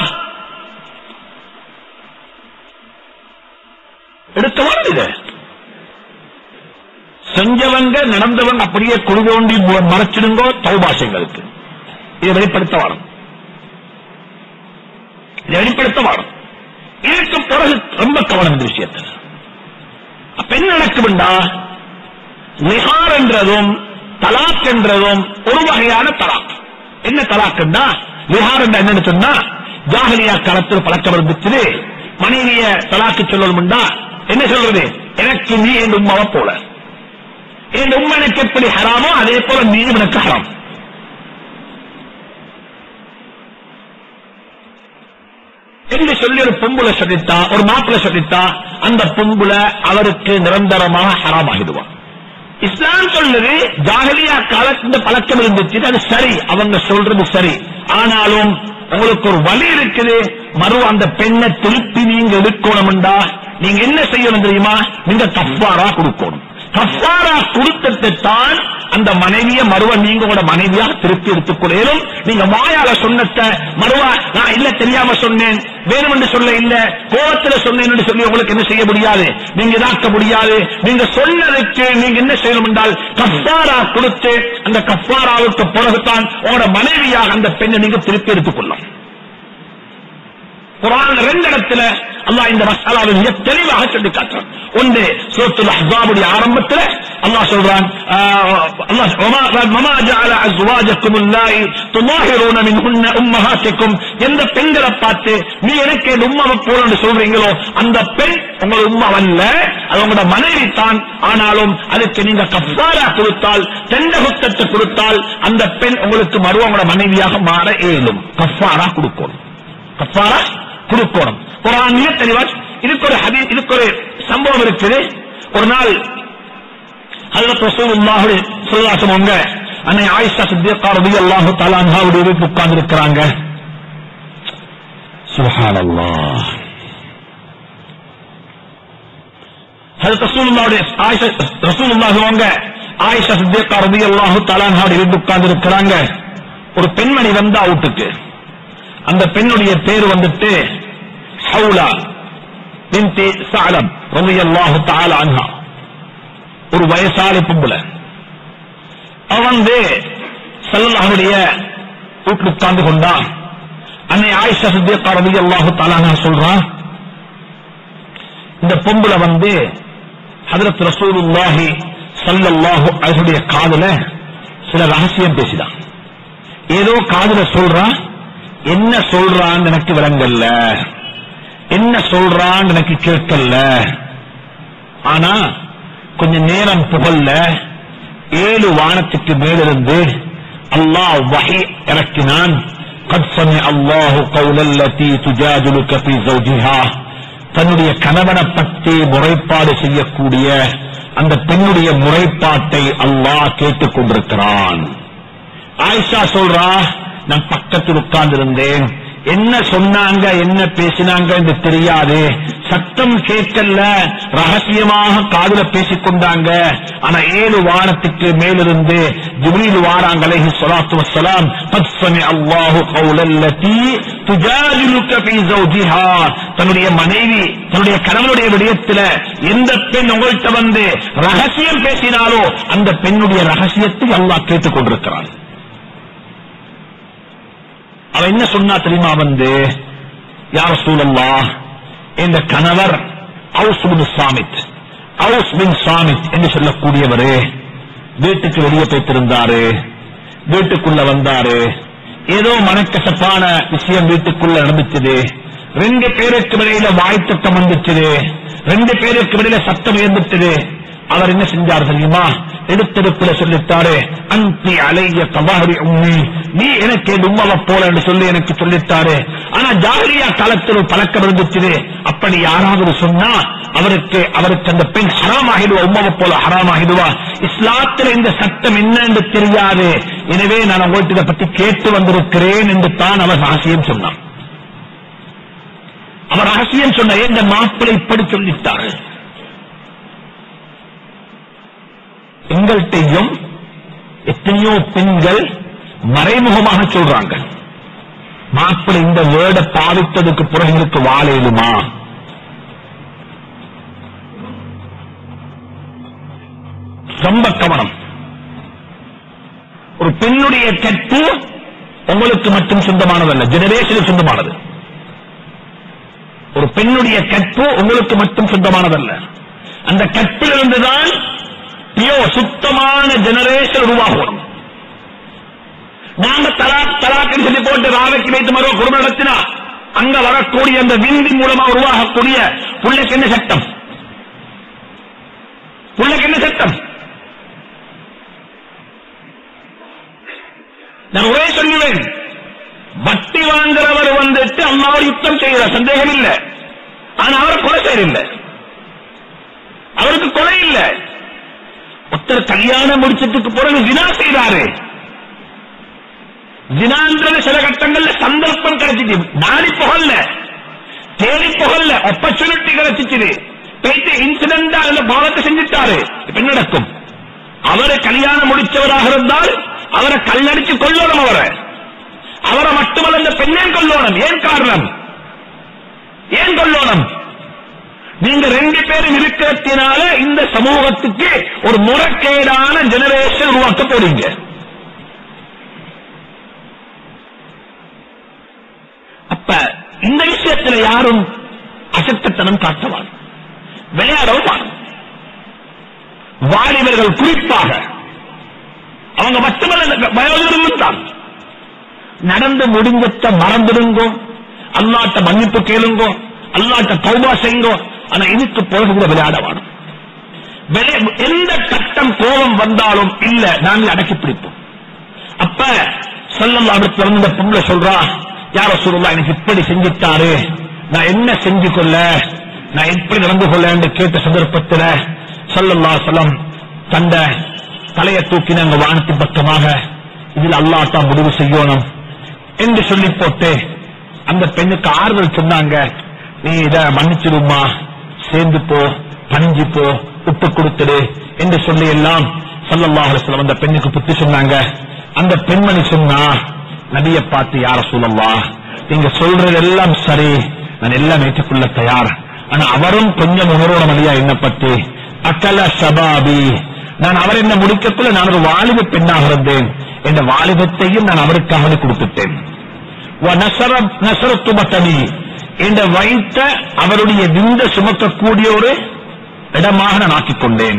எடுக்க வேண்டியது செஞ்சவங்க நடந்தவங்க அப்படியே குழுதோண்டி மறைச்சிடுங்கோ தௌபாஷங்களுக்கு இதை வெளிப்படுத்த வாரம் இதை வெளிப்படுத்த வாரம் இதற்கு பிறகு ரொம்ப கவனம் இந்த விஷயத்தில் அப்ப என்ன நடக்கும்டா நிஹார் என்றதும் தலாக் என்றதும் ஒரு வகையான தலாக் என்ன தலாக்குண்டா நிஹார் என்ற என்னன்னு சொன்னா ஜாகலியா காலத்தில் பழக்கம் இருந்துச்சு மனைவிய தலாக்கு சொல்லணும்டா என்ன சொல்றது எனக்கு நீ என் உமாவை போல என் உண்மை எனக்கு எப்படி ஹராமோ அதே போல நீ எனக்கு ஹராம் என்று சொல்லி ஒரு பொம்புல சொல்லித்தா ஒரு மாப்பிள்ள சொல்லித்தா அந்த பொம்புல அவருக்கு நிரந்தரமாக ஹராம் ஆகிடுவான் இஸ்லாம் சொல்லுது ஜாகலியா காலத்துல பழக்கம் இருந்துச்சு அது சரி அவங்க சொல்றது சரி ஆனாலும் உங்களுக்கு ஒரு வழி இருக்குது மறு அந்த பெண்ணை திருப்பி நீங்க எடுக்கணும்டா நீங்க என்ன செய்யணும் தெரியுமா நீங்க கஃபாரா கொடுக்கணும் கஃபாரா கொடுத்துட்டு தான் அந்த மனைவிய மறுவ நீங்க உங்களோட மனைவியா திருப்பி எடுத்துக்கொள்ளும் நீங்க வாயால சொன்னத மறுவா நான் இல்ல தெரியாம சொன்னேன் வேணுமென்று சொல்ல இல்ல கோபத்துல சொன்னேன் என்று சொல்லி உங்களுக்கு என்ன செய்ய முடியாது நீங்க இதாக்க முடியாது நீங்க சொன்னதுக்கு நீங்க என்ன செய்யணும் என்றால் கஃபாரா கொடுத்து அந்த கஃபாராவுக்கு பிறகுதான் உங்களோட மனைவியாக அந்த பெண்ணை நீங்க திருப்பி எடுத்துக்கொள்ளலாம் குரான் ரெண்டு இடத்துல அல்லாஹ் இந்த மசாலாவை மிக தெளிவாக சொல்லி காட்டுறான் ஒன்று சூரத்துல் அஹ்ஸாபுடைய ஆரம்பத்துல அல்லாஹ் சொல்றான் ஆஹ், அல்லாஹ் وما- وما جعل ازواجكم اللائي تظاهرون منهن امهاتكم எந்த பெண்களை பார்த்து நீ எனக்கு என் உம்மாவை போலன்னு சொல்றீங்களோ அந்த பெண் உங்களோட உம்மாவல்ல அது உங்களோட மனைவி தான் ஆனாலும் அதுக்கு நீங்க கஃபாரா கொடுத்தால் தெண்டகுத்தத்தை கொடுத்தால் அந்த பெண் உங்களுக்கு மறுவ உங்களோட மனைவியாக மாற இயலும் கஃபாரா கொடுக்கணும் கஃபாரா கொடுக்கணும் குரானிய தெளிவா இதுக்கு ஒரு ஹதீஸ் இதுக்கு ஒரு சம்பவம் இருக்குது ஒரு நாள் ஹஜரத் ரசூலுல்லாஹி ஸல்லல்லாஹு அவங்க அன்னை ஆயிஷா சித்திகா ரலியல்லாஹு தஆலா அன்ஹாவுடைய வீட்டுக்கு உட்கார்ந்து இருக்கிறாங்க சுப்ஹானல்லாஹ் ஹஜரத் ரசூலுல்லாஹுடைய ஆயிஷா ரசூலுல்லாஹி அவங்க ஆயிஷா சித்திகா ரலியல்லாஹு தஆலா அன்ஹாவுடைய வீட்டுக்கு உட்கார்ந்து இருக்கிறாங்க ஒரு பெண்மணி வந்தா வீட்டுக்கு அந்த பெண்ணுடைய பேர் வந்துட்டு ஹவுலா பின்தி சாலம் ரலியல்லாஹு தஆலா அன்ஹா ஒரு வயசாலி பொம்பளை அவ வந்து ஸல்லல்லாஹுடைய வீட்டுல உட்கார்ந்து கொண்டா அன்னை ஆயிஷா சித்திகா ரலியல்லாஹு தஆலா அன்ஹா சொல்றா இந்த பொம்பளை வந்து ஹஜரத் ரசூலுல்லாஹி ஸல்லல்லாஹு அலைஹி காதுல சில ரகசியம் பேசிதான் ஏதோ காதுல சொல்றா என்ன சொல்றான்னு எனக்கு விளங்கல்ல என்ன சொல்றான்னு எனக்கு கேட்கல ஆனா கொஞ்ச நேரம் புகழ்ல ஏழு வானத்துக்கு மேலிருந்து அல்லாஹ் வஹி இறக்கினான் قد سمع الله قول التي تجادلك في زوجها தன்னுடைய கணவனை பற்றி முறைப்பாடு செய்யக்கூடிய அந்த பெண்ணுடைய முறைப்பாட்டை அல்லாஹ் கேட்டுக் கொண்டிருக்கிறான் ஆயிஷா சொல்றா நான் பக்கத்தில் உட்கார்ந்திருந்தேன் என்ன சொன்னாங்க என்ன பேசினாங்க என்று தெரியாது சத்தம் கேட்கல ரகசியமாக காதுல பேசிக் கொண்டாங்க ஆனா ஏழு வாரத்துக்கு மேலிருந்து ஜிப்ரீல் வாராங்க அலைஹி ஸலாத்து வஸ்ஸலாம் قد سمع الله قول التي تجادلك في زوجها தன்னுடைய மனைவி தன்னுடைய கணவனுடைய விடயத்துல எந்த பெண் உங்கள்கிட்ட வந்து ரகசியம் பேசினாலோ அந்த பெண்ணுடைய ரகசியத்தை அல்லாஹ் கேட்டுக் கொண்டிருக்கிறான் அவன் என்ன சொன்னா தெரியுமா வந்து யார் சூழல்லா இந்த கணவர் அவுஸ் பின் சாமித் அவுஸ் பின் சாமித் என்று சொல்லக்கூடியவரு வீட்டுக்கு வெளியே போய்த்திருந்தாரு வீட்டுக்குள்ள வந்தாரு ஏதோ மனக்கசப்பான விஷயம் வீட்டுக்குள்ள நடந்துச்சுது ரெண்டு பேருக்கு இடையில வாய்த்தட்டம் வந்துச்சுது ரெண்டு பேருக்கு இடையில சத்தம் இருந்துச்சுது அவர் என்ன செஞ்சார் தெரியுமா எடுத்தெடுப்புல சொல்லிட்டாரு அந்தி அலைய கவாரி உம்மி நீ எனக்கு என் உம்மவை போல என்று சொல்லி எனக்கு சொல்லிட்டாரு ஆனா ஜாகிரியா காலத்தில் ஒரு பழக்கம் இருந்துச்சு அப்படி யாராவது சொன்னா அவருக்கு அவருக்கு அந்த பெண் ஹராமாகிடுவா உம்மவை போல ஹராமாகிடுவா இஸ்லாத்துல இந்த சட்டம் என்ன என்று தெரியாது எனவே நான் உங்கள்கிட்ட இதை பத்தி கேட்டு வந்திருக்கிறேன் என்று தான் அவர் ரகசியம் சொன்னான் அவர் ரகசியம் சொன்ன இந்த மாப்பிள்ளை இப்படி சொல்லிட்டாரு எங்கள்கிட்டையும் எத்தனையோ பெண்கள் மறைமுகமாக சொல்றாங்க மாப்பிள்ளை இந்த வேர்டை பாவித்ததுக்கு பிறகு எனக்கு வாழையிலுமா ரொம்ப கவனம் ஒரு பெண்ணுடைய கற்பு உங்களுக்கு மட்டும் சொந்தமானதல்ல ஜெனரேஷனுக்கு சொந்தமானது ஒரு பெண்ணுடைய கற்பு உங்களுக்கு மட்டும் சொந்தமானதல்ல அந்த கற்பிலிருந்துதான் பியோ சுத்தமான ஜெனரேஷன் உருவாகும் நாம தலாக் தலாக்கு சொல்லி போட்டு ராவைக்கு வைத்து மருவ குடும்பம் நடத்தினா அங்க வரக்கூடிய அந்த விந்தி மூலமா உருவாகக்கூடிய புள்ளைக்கு என்ன சட்டம் புள்ளைக்கு என்ன சட்டம் நான் ஒரே சொல்லுவேன் வட்டி வாங்குறவர் வந்துட்டு அம்மாவை யுத்தம் செய்கிறார் சந்தேகம் இல்ல ஆனா அவர் கொலை செய்யல அவருக்கு கொலை இல்ல ஒருத்தர் கல்யாணம் முடிச்சதுக்கு பிறகு வினா செய்தாரு வினான்றது சில கட்டங்கள்ல சந்தர்ப்பம் கிடைச்சிச்சு நாடி புகழ்ல தேடி புகழ்ல ஆப்பர்ச்சுனிட்டி கிடைச்சிச்சு போயிட்டு இன்சிடென்டா அதுல பாவத்தை செஞ்சுட்டாரு இப்ப என்ன நடக்கும் அவரை கல்யாணம் முடிச்சவராக இருந்தால் அவரை கல்லடிச்சு கொல்லணும் அவரை அவரை மட்டுமல்ல இந்த பெண்ணேன் கொல்லணும் ஏன் காரணம் ஏன் கொல்லணும் நீங்க ரெண்டு பேரும் இருக்கிறதுனால இந்த சமூகத்துக்கு ஒரு முறைகேடான ஜெனரேஷன் உருவாக்க போறீங்க அப்ப இந்த விஷயத்துல யாரும் அசத்தத்தனம் காட்டவான் விளையாடவும் வாழும் வாலிபர்கள் குறிப்பாக அவங்க மட்டுமல்ல வயோதிகர்களும் தான் நடந்து முடிஞ்சத்த மறந்துடுங்கோ அல்லாட்ட மன்னிப்பு கேளுங்கோ அல்லாட்ட தௌபா செய்யுங்கோ ஆனா இதுக்கு பிறகு கூட விளையாட வேணும் விளை- எந்த கட்டம் கோபம் வந்தாலும் இல்ல நாங்கள் அடக்கி பிடிப்போம் அப்ப சொல்லலாம் அடுத்து இந்த பொம்பளை சொல்றா யார சொல்லலாம் எனக்கு இப்படி செஞ்சுட்டாரு நான் என்ன செஞ்சு கொள்ள நான் எப்படி நடந்து கொள்ள என்று கேட்ட சந்தர்ப்பத்தில் சொல்லல்லா சொல்லம் தந்த தலையை தூக்கின அந்த வானத்தின் பக்கமாக இதில் அல்லாஹ் தான் முடிவு செய்யணும் என்று சொல்லி போட்டு அந்த பெண்ணுக்கு ஆறுதல் சொன்னாங்க நீ இத மன்னிச்சிடுமா சேர்ந்து போ பணிஞ்சு போ விட்டு கொடுத்துடு என்று சொல்லி எல்லாம் சல்லல்லாஹு அலைஹி வஸல்லம் அந்த பெண்ணுக்கு புத்தி சொன்னாங்க அந்த பெண்மணி சொன்னா நபியை பார்த்து யார சொல்லலாம் நீங்க சொல்றது எல்லாம் சரி நான் எல்லாம் ஏற்றுக்கொள்ள தயார் ஆனா அவரும் கொஞ்சம் உணர்வோட மதியா என்ன பத்தி அக்கல சபாபி நான் அவர் என்ன முடிக்கக்குள்ள நான் ஒரு வாலிப பெண்ணாக இருந்தேன் என்ற வாலிபத்தையும் நான் அவருக்காக கொடுத்துட்டேன் நசரத்து பட்டணி என்ற வைத்த அவருடைய விந்த சுமக்கக்கூடிய ஒரு இடமாக நான் ஆக்கிக் கொண்டேன்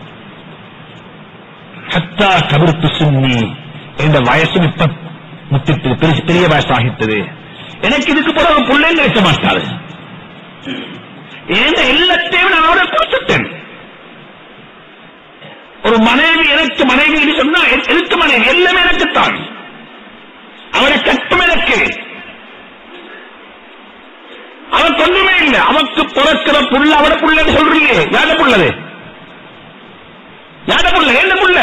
ஹத்தா கபிர்த்து சுன்னி என்ற வயசும் இப்ப முத்திட்டு பெரிய பெரிய வயசாகிட்டது எனக்கு இதுக்கு பிறகு பிள்ளை கிடைக்க மாட்டாரு எந்த எல்லாத்தையும் நான் அவரை கொடுத்துட்டேன் ஒரு மனைவி எனக்கு மனைவி என்று சொன்னா எ- எனக்கு மனைவி எல்லாமே எனக்குத்தான் அவரை கட்டும் எனக்கு அவன் ஒண்ணுமே இல்லை அவனுக்கு பிறக்கிற புள்ள அவட புள்ளன்னு சொல்றீங்க யார புள்ளது யார புள்ள என்ன புள்ள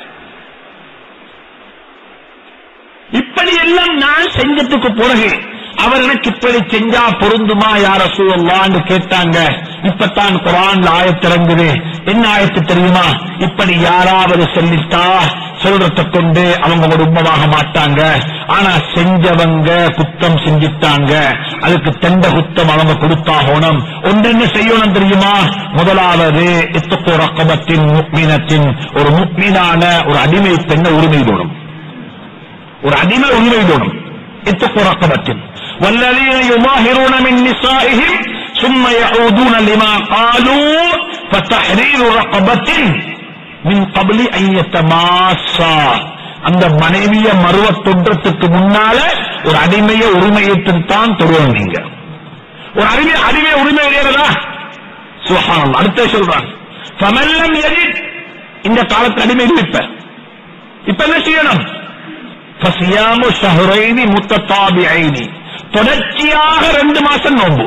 இப்படி எல்லாம் நான் செஞ்சதுக்கு பிறகு அவர் எனக்கு இப்படி செஞ்சா பொருந்துமா யார சூழல்லான்னு கேட்டாங்க இப்பத்தான் குரான்ல ஆயத்திறங்குது என்ன ஆயத்து தெரியுமா இப்படி யாராவது சொல்லிட்டா சொல்றத கொண்டு அவங்க ஒரு உண்மமாக மாட்டாங்க ஆனா செஞ்சவங்க குத்தம் செஞ்சிட்டாங்க அதுக்கு தெண்ட குத்தம் அவங்க கொடுத்தாகணும் ஒன்று என்ன செய்யணும் தெரியுமா முதலாவது இத்துக்கு ரக்கபத்தின் முக்மீனத்தின் ஒரு முக்மீனான ஒரு அடிமை பெண்ணை உரிமையிடணும் ஒரு அடிமை உரிமையிடணும் اتقوا رقبة والذين يظاهرون من نسائهم ثم يعودون لما قالوا فتحرير رقبة من قبل أن يتماسا அந்த மனைவிய மருவ தொன்றத்துக்கு முன்னால ஒரு அடிமைய உரிமையிட்டு தான் தொடுவோம் நீங்க ஒரு அடிமை அடிமை உரிமை கிடையாதா சுஹான் அடுத்த சொல்றாங்க ஃபமல்லம் யஜித் இந்த காலத்து அடிமை இது இப்ப இப்ப என்ன செய்யணும் ஃபசியாமு ஷஹ்ரைனி முத்ததாபிஐனி தொடர்ச்சியாக ரெண்டு மாசம் நோம்பு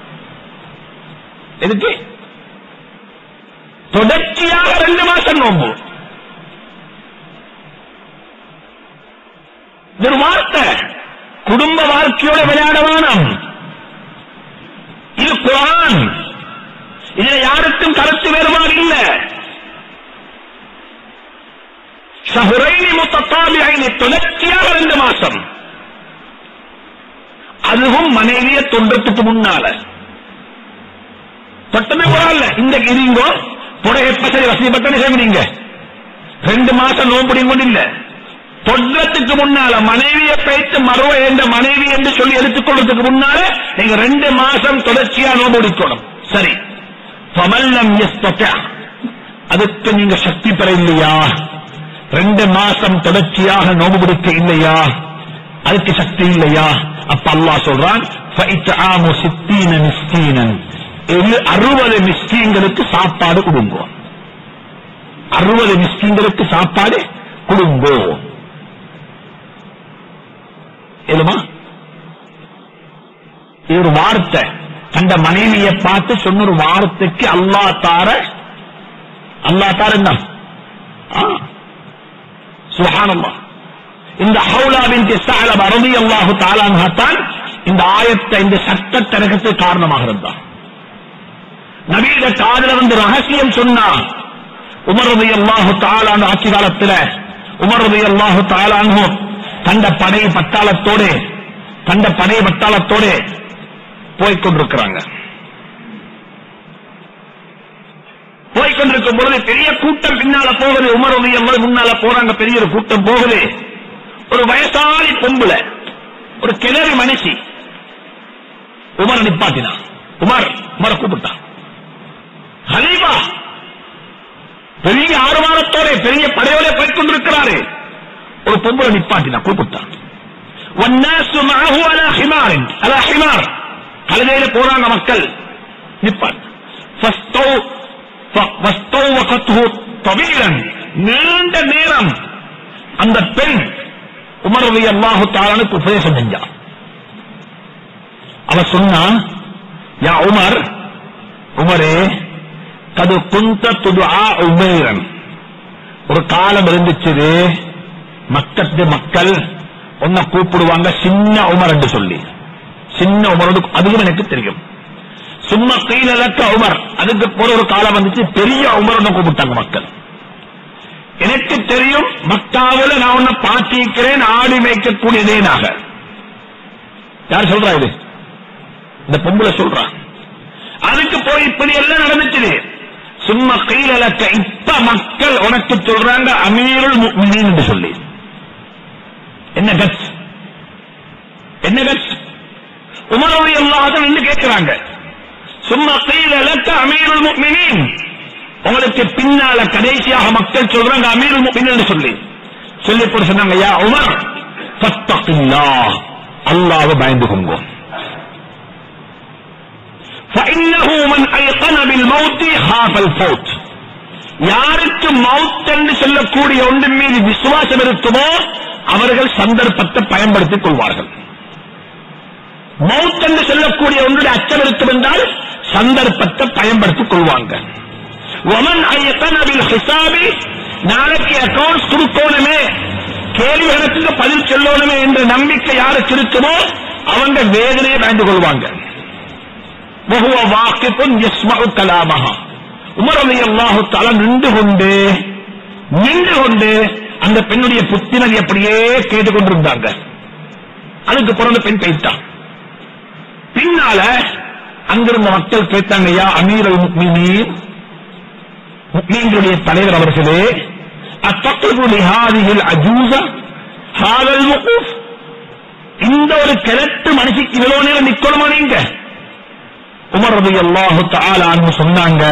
எதுக்கு தொடர்ச்சியாக ரெண்டு மாசம் நோம்பு இது ஒரு வார்த்தை குடும்ப வாழ்க்கையோட விளையாட வேணாம் இது குரான் இதுல யாருக்கும் கருத்து வேறுபாடு இல்ல ஷஹுரைனி முத்தத்தாபிஐனி தொடர்ச்சியாக ரெண்டு மாசம் அதுவும் மனைவிய தொண்டத்துக்கு முன்னால தொட்டமே பரவாயில்ல இந்த இருங்கோ புடை எப்ப சரி வசதிப்பட்ட செய்வீங்க ரெண்டு மாசம் நோம்புடியும் கொண்டு இல்ல தொற்றத்துக்கு முன்னால மனைவியை பேச்சு மறுவ என்ற மனைவி என்று சொல்லி எடுத்துக்கொள்றதுக்கு முன்னால நீங்க ரெண்டு மாசம் தொடர்ச்சியா நோம்பு பிடிக்கணும் சரி பமல்லம் அதுக்கு நீங்க சக்தி பெற இல்லையா ரெண்டு மாசம் தொடர்ச்சியாக நோம்பு பிடிக்க இல்லையா அதுக்கு சக்தி இல்லையா அப்ப அல்லாஹ் சொல்றான் فَإِطْعَامُ سِتِّينَ مِسْكِينًا எழு- அறுபது மிஸ்கீன்களுக்கு சாப்பாடு கொடுங்கோ அறுபது மிஸ்கீன்களுக்கு சாப்பாடு கொடுங்கோ ஏழுமா இது ஒரு வார்த்தை தந்த மனைவியை பார்த்து சொன்ன ஒரு வார்த்தைக்கு அல்லா தார அல்லா தார என்ன ஆ. சுப்ஹானல்லாஹ் இந்த ஹவுலா பின்த் ஸஅலப ரலியல்லாஹு தஆலா அன்ஹா தான் இந்த ஆயத்தை இந்த சட்டத்திறகத்துக்கு காரணமாக இருந்தார் நபீத காதல வந்து ரகசியம் சொன்னா உமர் ரலியல்லாஹு தஆலா அந்த ஆட்சி காலத்துல உமர் ரலியல்லாஹு தஆலா அன்ஹு தந்த படை பட்டாளத்தோடு தந்த படை பட்டாளத்தோடு போய்க் கொண்டிருக்கிறாங்க போய்க் கொண்டிருக்கும் பொழுது பெரிய கூட்டம் பின்னால போகுது உமர் ரலியல்லாஹு முன்னால போறாங்க பெரிய ஒரு கூட்டம் போகுது ஒரு வயசாளி பொம்புல ஒரு கிணறு மனுஷி உமர் நிப்பாட்டினான் உமர் உமரை கூப்பிட்டான் ஹலீபா பெரிய ஆறுமானத்தோட பெரிய படையோட போய்க் கொண்டிருக்கிறாரு ஒரு பொம்பளை நிப்பாட்டினா கூப்பிட்டான் والناس معه على حمار على حمار கழுதையில போறாங்க மக்கள் நிப்பான் فاستو- ف- واستوقته طويلا நீண்ட நேரம் அந்த பெண் உமர் ரவி அல்லாஹு தாலானுக்கு உபதேசம் செஞ்சா அவ சொன்னா யா உமர் உமரே கது குந்த துதுஆ உமைரன் ஒரு காலம் இருந்துச்சு மக்கத்து மக்கள் உன்னை கூப்பிடுவாங்க சின்ன உமர் என்று சொல்லி சின்ன உமர் அதுவும் எனக்கு தெரியும் சும்மா கையிலக்க உமர் அதுக்கு போற ஒரு காலம் வந்துச்சு பெரிய உமர் கூப்பிட்டாங்க மக்கள் எனக்கு தெரியும் மக்காவில் நான் உன்னை பார்த்திருக்கிறேன் ஆடி மேய்க்கக்கூடியதேனாக யார் சொல்றா இது இந்த பொம்பளை சொல்றா அதுக்கு போய் இப்படி எல்லாம் நடந்துச்சு சும்மா கையிலக்க இப்ப மக்கள் உனக்கு சொல்றாங்க அமீருல் முஃமினீன் என்று சொல்லி என்ன கட்ஸ் என்ன கட்ஸ் உமரவி அல்லாஹ் என்று கேட்கிறாங்க சும்மா கையிலக்க அமீருல் முஃமினீன் உங்களுக்கு பின்னால கடைசியாக மக்கள் சொல்றாங்க அமீருல் முஃமினீன் என்று சொல்லி சொல்லி போட்டு சொன்னாங்க யா உமர் ஃபத்தகில்லாஹ் அல்லாஹ்வை பயந்து கொங்கோ فإنه من أيقن بالموت خاف الفوت யாருக்கு மவுத் என்று சொல்லக்கூடிய ஒன்றின் மீது விசுவாசம் இருக்குமோ அவர்கள் சந்தர்ப்பத்தை பயன்படுத்திக் கொள்வார்கள் மவுத் என்று சொல்லக்கூடிய ஒன்றுடைய அச்சம் இருக்கும் என்றால் சந்தர்ப்பத்தை பயன்படுத்திக் கொள்வாங்க ஒமன் ஐயத்தனவில் ஹிசாபி நாளைக்கு அக்கௌண்ட்ஸ் கொடுக்கணுமே கேள்வி கணக்குக்கு பதில் சொல்லணுமே என்ற நம்பிக்கை யாருக்கு இருக்குமோ அவங்க வேதனையை பயந்து கொள்வாங்க وهو واقف يسمع كلامها உமர் ரலியல்லாஹு தஆலா நின்று கொண்டு நின்று கொண்டு அந்த பெண்ணுடைய புத்தினதை அப்படியே கேட்டுக்கொண்டிருந்தாங்க அதுக்கு பிறந்த பெண் போயிட்டான் பின்னால அங்கிருந்த மக்கள் கேட்டாங்க யா அமீரல் முக்மினீன் முக்மீன்களுடைய தலைவர் அவர்களே அத்தகுது லிஹாதிஹில் அஜூஸ ஹாதல் முகூஃப் இந்த ஒரு கிழட்டு மனுஷிக்கு இவ்வளவு நேரம் நிக்கணுமா நீங்க உமர் ரலியல்லாஹு தஆலா அன்ஹு சொன்னாங்க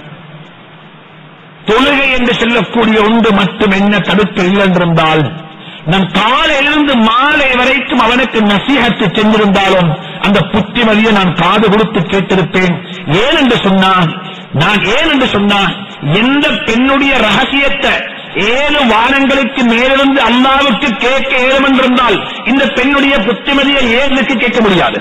தொழுகை என்று சொல்லக்கூடிய ஒன்று மட்டும் என்ன தடுக்க இல்லை என்றிருந்தால் நான் காலையிலிருந்து மாலை வரைக்கும் அவனுக்கு நசீகத்து சென்றிருந்தாலும் அந்த புத்திமதியை நான் காது கொடுத்து கேட்டிருப்பேன் ஏன் என்று சொன்னான் நான் ஏன் என்று சொன்னான் எந்த பெண்ணுடைய ரகசியத்தை ஏழு வானங்களுக்கு மேலிருந்து அல்லாவுக்கு கேட்க ஏழும் என்றிருந்தால் இந்த பெண்ணுடைய புத்திமதியை ஏழுக்கு கேட்க முடியாது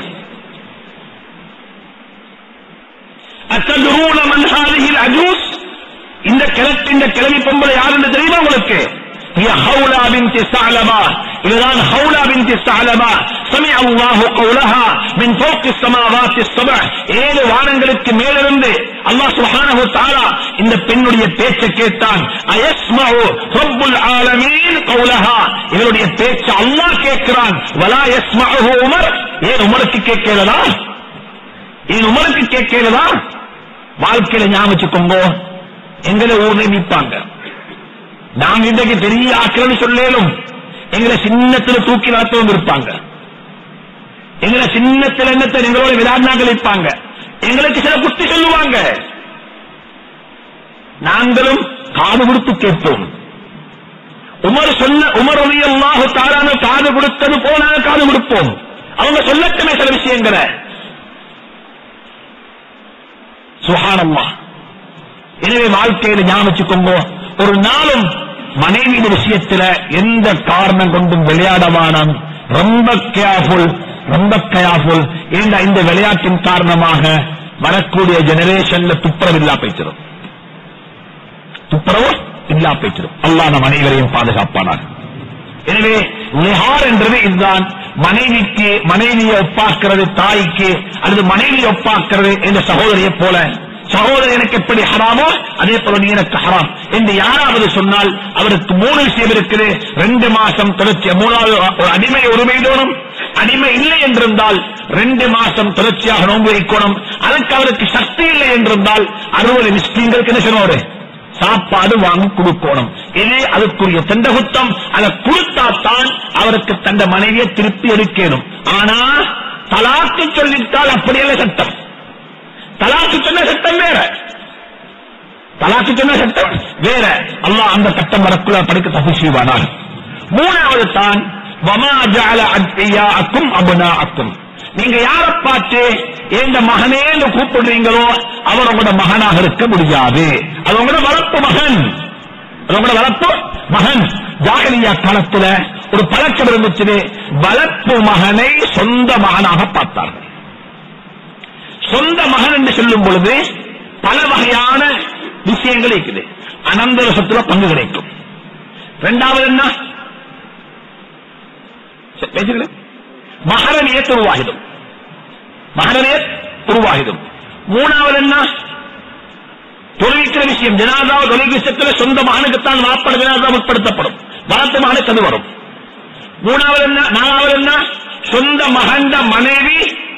அத்ததுரூன மன்ஹாதியில் அஜூஸ் இந்த கிழக்கு இந்த கிழவி பொம்பளை யாருன்னு தெரியுமா உங்களுக்கு هي خولة بنت ثعلبة إذن خولة بنت ثعلبة سمع الله قولها من فوق السماوات السبع ஏழு வானங்களுக்கு மேலிருந்து அல்லாஹ் சுப்ஹானஹு வ தஆலா இந்த பெண்ணுடைய பேச்சை கேட்டான் அயஸ்மஉ ரப்புல் ஆலமீன் கௌலஹா இவருடைய பேச்சை அல்லாஹ் கேட்கிறான் வலா யஸ்மஉஹு உமர் ஏன் உமருக்கு கேட்கலதா ஏன் உமருக்கு கேட்கலதா வாழ்க்கையில ஞாபகம் வச்சுக்கோங்க எங்களை ஊர்ல நிற்பாங்க நாங்க இன்றைக்கு பெரிய ஆட்கள் சொல்லேலும் எங்களை சின்னத்துல தூக்கி வளர்த்தவங்க இருப்பாங்க எங்களை சின்னத்துல என்னத்தை எங்களோட விளையாடினாங்க இருப்பாங்க எங்களுக்கு சில புத்தி சொல்லுவாங்க நாங்களும் காது கொடுத்து கேட்போம் உமர் சொன்ன உமர் அல்லாஹு தாரான காது கொடுத்தது போல காது கொடுப்போம் அவங்க சொல்லட்டுமே சில விஷயங்களை சுஹானம்மா எனவே வாழ்க்கையில ஞாபகம் வச்சுக்கோங்க ஒரு நாளும் மனைவியின் விஷயத்துல எந்த காரணம் கொண்டும் விளையாடவானம் ரொம்ப கேர்ஃபுல் ரொம்ப கேர்ஃபுல் ஏண்டா இந்த விளையாட்டின் காரணமாக வரக்கூடிய ஜெனரேஷன்ல துப்புரவு இல்லா போய்ச்சிடும் துப்புரவு இல்லா போய்ச்சிடும் அல்லாஹ் நம் அனைவரையும் பாதுகாப்பானார் எனவே லிஹார் என்றது இதுதான் மனைவிக்கு மனைவியை ஒப்பாக்குறது தாய்க்கு அல்லது மனைவியை ஒப்பாக்குறது என்ற சகோதரியை போல சகோதரர் எனக்கு எப்படி ஹராமோ அதே போல நீ எனக்கு ஹராம் என்று யாராவது சொன்னால் அவருக்கு மூணு விஷயம் இருக்குது ரெண்டு மாசம் தொடர்ச்சியா மூணாவது ஒரு அடிமை உரிமை தோணும் அடிமை இல்லை என்றிருந்தால் ரெண்டு மாசம் தொடர்ச்சியாக நோன்பு வைக்கணும் அதற்கு அவருக்கு சக்தி இல்லை என்றிருந்தால் அறுபது மிஸ்கிங்களுக்கு என்ன சொன்னவரு சாப்பாடு வாங்கி கொடுக்கணும் இது அதுக்குரிய தண்டகுத்தம் அதை கொடுத்தாத்தான் அவருக்கு தந்த மனைவியை திருப்பி எடுக்கணும் ஆனா தலாக்கு சொல்லிட்டால் அப்படியல்ல சட்டம் தலாக்கு சொன்ன சட்டம் வேற தலாக்கு சொன்ன சட்டம் வேற அல்லாஹ் அந்த சட்டம் வரக்குள்ள படிக்க தப்பு செய்வானால் மூணாவது தான் வமா ஜஅல அத்இயாஅக்கும் அபுனாஅக்கும் நீங்க யார பார்த்து எந்த மகனே என்று கூப்பிடுறீங்களோ அவர் உங்களோட மகனாக இருக்க முடியாது அது உங்களோட வளர்ப்பு மகன் அது உங்களோட வளர்ப்பு மகன் ஜாகலியா காலத்துல ஒரு பழக்கம் இருந்துச்சு வளர்ப்பு மகனை சொந்த மகனாக பார்த்தார்கள் சொந்த மகன் என்று சொல்லும் பொழுது பல வகையான விஷயங்கள் இருக்குது அனந்தர சொத்துல பங்கு கிடைக்கும் இரண்டாவது என்ன சரி, பேசுகிறேன் மகரணியத் உருவாகிடும் மகரணியத் உருவாகிடும் மூணாவது என்ன தொழில்கிற விஷயம் ஜனாதாவை தொழில் விஷயத்தில் சொந்த மகனுக்குத்தான் வாப்பட ஜனாதா உட்படுத்தப்படும் வளர்த்த மகனுக்கு அது வரும் மூணாவது என்ன நாலாவது என்ன சொந்த மகண்ட மனைவி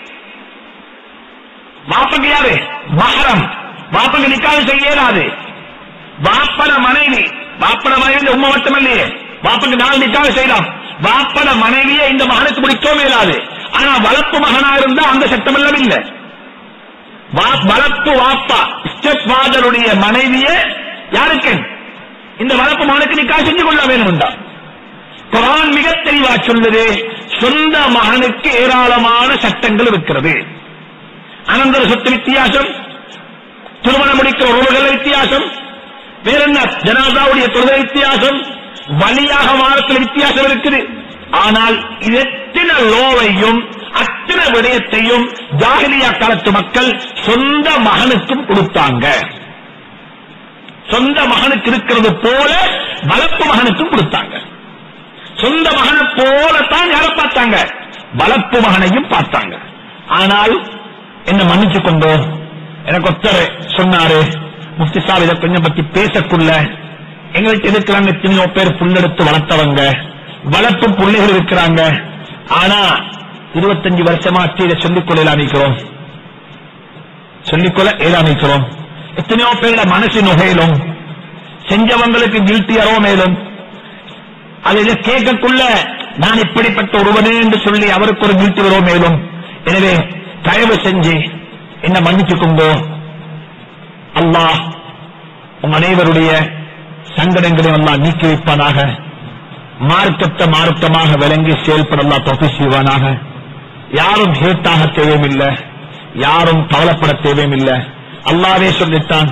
வாப்பக்கு யாரு மகரம் வாப்பக்கு நிக்காது செய்ய இயலாது வாப்பட மனைவி வாப்பட மனைவி உண்மை மட்டுமல்லையே வாப்பக்கு நாலு நிக்காது செய்யலாம் வாப்பட மனைவியை இந்த மகனுக்கு பிடிக்கவும் இயலாது ஆனா வளர்ப்பு மகனா இருந்தா அந்த சட்டம் எல்லாம் இல்ல வா- வளர்ப்பு வாப்பா ஸ்டெப் ஃபாதருடைய மனைவியே யாருக்கு இந்த வளர்ப்பு மகனுக்கு நிக்கா செஞ்சு கொள்ள வேணும்டா குரான் மிக தெளிவா சொல்லுது சொந்த மகனுக்கு ஏராளமான சட்டங்கள் இருக்கிறது அனந்தர சொத்து வித்தியாசம் திருமணம் முடிக்கிற உறவுகள் வித்தியாசம் வேற என்ன ஜனாதாவுடைய தொழில் வித்தியாசம் வழியாக வாரத்தில் வித்தியாசம் இருக்குது ஆனால் இது எத்தனை லோவையும் அத்தனை விடயத்தையும் ஜாகிலியா காலத்து மக்கள் சொந்த மகனுக்கும் கொடுத்தாங்க சொந்த மகனுக்கு இருக்கிறது போல வளர்ப்பு மகனுக்கும் கொடுத்தாங்க சொந்த மகனை போலத்தான் யாரை பார்த்தாங்க வளர்ப்பு மகனையும் பார்த்தாங்க ஆனால் என்ன மன்னிச்சு கொண்டோ எனக்கு ஒருத்தர் சொன்னாரு முஃப்தி சாப் இதை கொஞ்சம் பத்தி பேசக்குள்ள எங்களுக்கு இருக்கிறாங்க எத்தனையோ பேர் புல்லெடுத்து வளர்த்தவங்க வளர்ப்பு பிள்ளைகள் இருக்கிறாங்க ஆனா இருபத்தஞ்சு வருஷமா இதை சொல்லிக்கொள்ள அமைக்கிறோம் சொல்லிக்கொள்ள ஏதாமிக்கிறோம் எத்தனையோ பேரோட மனசு நுகையிலும் செஞ்சவங்களுக்கு கில்ட்டியரோ மேலும் அதில் கேட்கக்குள்ள நான் இப்படிப்பட்ட ஒருவனே என்று சொல்லி அவருக்கு ஒரு கில்ட்டி வரோ மேலும் எனவே தயவு செஞ்சு என்ன மன்னிச்சுக்கோங்கோ அல்லாஹ் உங்க அனைவருடைய சங்கடங்களை அல்லாஹ் நீக்கி வைப்பானாக மார்க்கத்தை மார்க்கமாக விளங்கி செயல்பட அல்லாஹ் தொகை செய்வானாக யாரும் ஹேட்டாக தேவையில்லை யாரும் கவலைப்பட தேவையில்லை அல்லாவே சொல்லித்தான்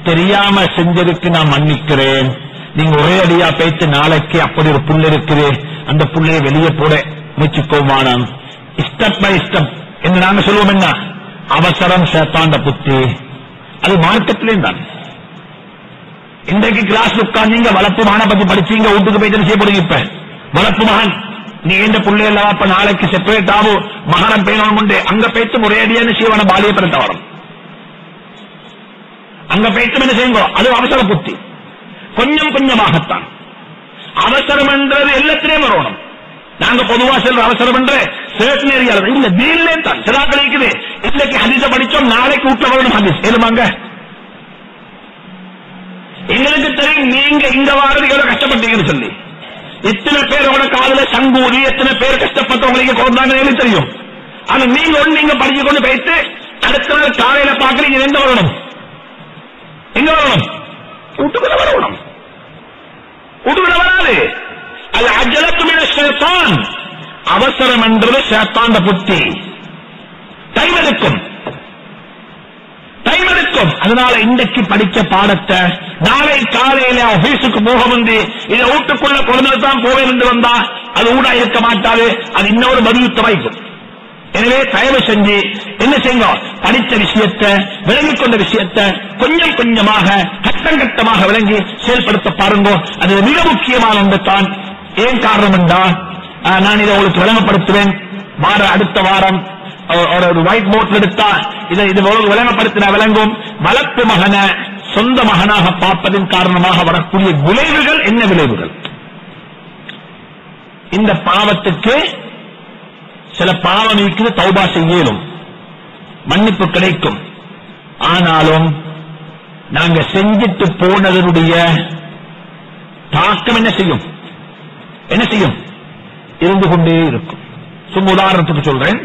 தெரியாம செஞ்சதுக்கு நான் மன்னிக்கிறேன் நீங்க ஒரே அடியா பேச்சு நாளைக்கு அப்படி ஒரு புல் இருக்குது அந்த புள்ளைய வெளியே போட முயற்சிக்கோமானம் ஸ்டெப் பை ஸ்டெப் என்று நாங்க சொல்லுவோம் என்ன அவசரம் சேத்தாண்ட புத்தி அது மார்க்கத்திலே தான் இன்றைக்கு கிளாஸ் உட்கார்ந்தீங்க வளர்ப்பு மகனை பத்தி படிச்சீங்க வீட்டுக்கு போய் என்ன செய்ய போறீங்க இப்ப வளர்ப்பு மகன் நீ எந்த புள்ளை எல்லாம் அப்ப நாளைக்கு செப்பரேட் ஆகும் மகனம் பேணும் உண்டு அங்க பேச்சு முறையடியான சீவன பாலியப்படுத்த வரும் அங்க பேச்சும் என்ன செய்யுங்க அது அவசர புத்தி கொஞ்சம் கொஞ்சமாகத்தான் அவசரம் என்றது எல்லாத்திலையும் வரணும் நாங்க பொதுவா செல்ற அவசரம் என்ற certain ஏரியால இல்ல தீனிலே தான் சிலாக்கள் இருக்குது இன்னைக்கு ஹதீஸ படிச்சோம் நாளைக்கு வீட்டுல வரணும் ஹதீஸ் ஏழுமாங்க எங்களுக்கு தெரியும் நீங்க இங்க வாரது எவ்வளவு கஷ்டப்பட்டீங்கன்னு சொல்லி எத்தனை பேரோட காதுல சங்கூதி எத்தனை பேர் கஷ்டப்பட்டவங்களுக்கு கொண்டாங்கன்னு எனக்கு தெரியும் ஆனா நீங்க ஒண்ணு நீங்க படிச்சு கொண்டு போயிட்டு அடுத்த நாள் காலையில பாக்குறீங்க எங்க வரணும் எங்க வரணும் வீட்டுக்குள்ள வரணும் வீட்டுக்குள்ள வராது அது அஜலத்துமே சேத்தான் அவசரம் என்றது சேத்தாண்ட புத்தி டைம் எடுக்கும் டைம் எடுக்கும் அதனால இன்றைக்கு படிச்ச பாடத்தை நாளை காலையில ஆபீஸுக்கு போக வந்து இதை வீட்டுக்குள்ள குழந்தை தான் போவேன் என்று வந்தா அது ஊடா இருக்க மாட்டாது அது இன்னொரு பதிலுத்த வைக்கும் எனவே தயவு செஞ்சு என்ன செய்யுங்க படித்த விஷயத்தை விளங்கிக் கொண்ட விஷயத்தை கொஞ்சம் கொஞ்சமாக கட்டம் கட்டமாக விளங்கி செயல்படுத்த பாருங்க அது மிக முக்கியமான ஒன்று தான் ஏன் காரணம் என்றால் ஆஹ், நான் இதை உங்களுக்கு விளங்கப்படுத்துவேன் வார அடுத்த வாரம் ஒரு- ஒரு- ஒரு ஒயிட் போர்ட்ல எடுத்தா இதை இது உங்களுக்கு விளங்கப்படுத்தின விளங்கும் வளர்ப்பு மகனை சொந்த மகனாக பார்ப்பதன் காரணமாக வரக்கூடிய விளைவுகள் என்ன விளைவுகள் இந்த பாவத்துக்கு சில பாவம் இருக்குது தௌபா செய்யலும் மன்னிப்பு கிடைக்கும் ஆனாலும் நாங்க செஞ்சிட்டு போனதனுடைய தாக்கம் என்ன செய்யும் என்ன செய்யும் இருந்து கொண்டே இருக்கும் சும்மா உதாரணத்துக்கு சொல்றேன்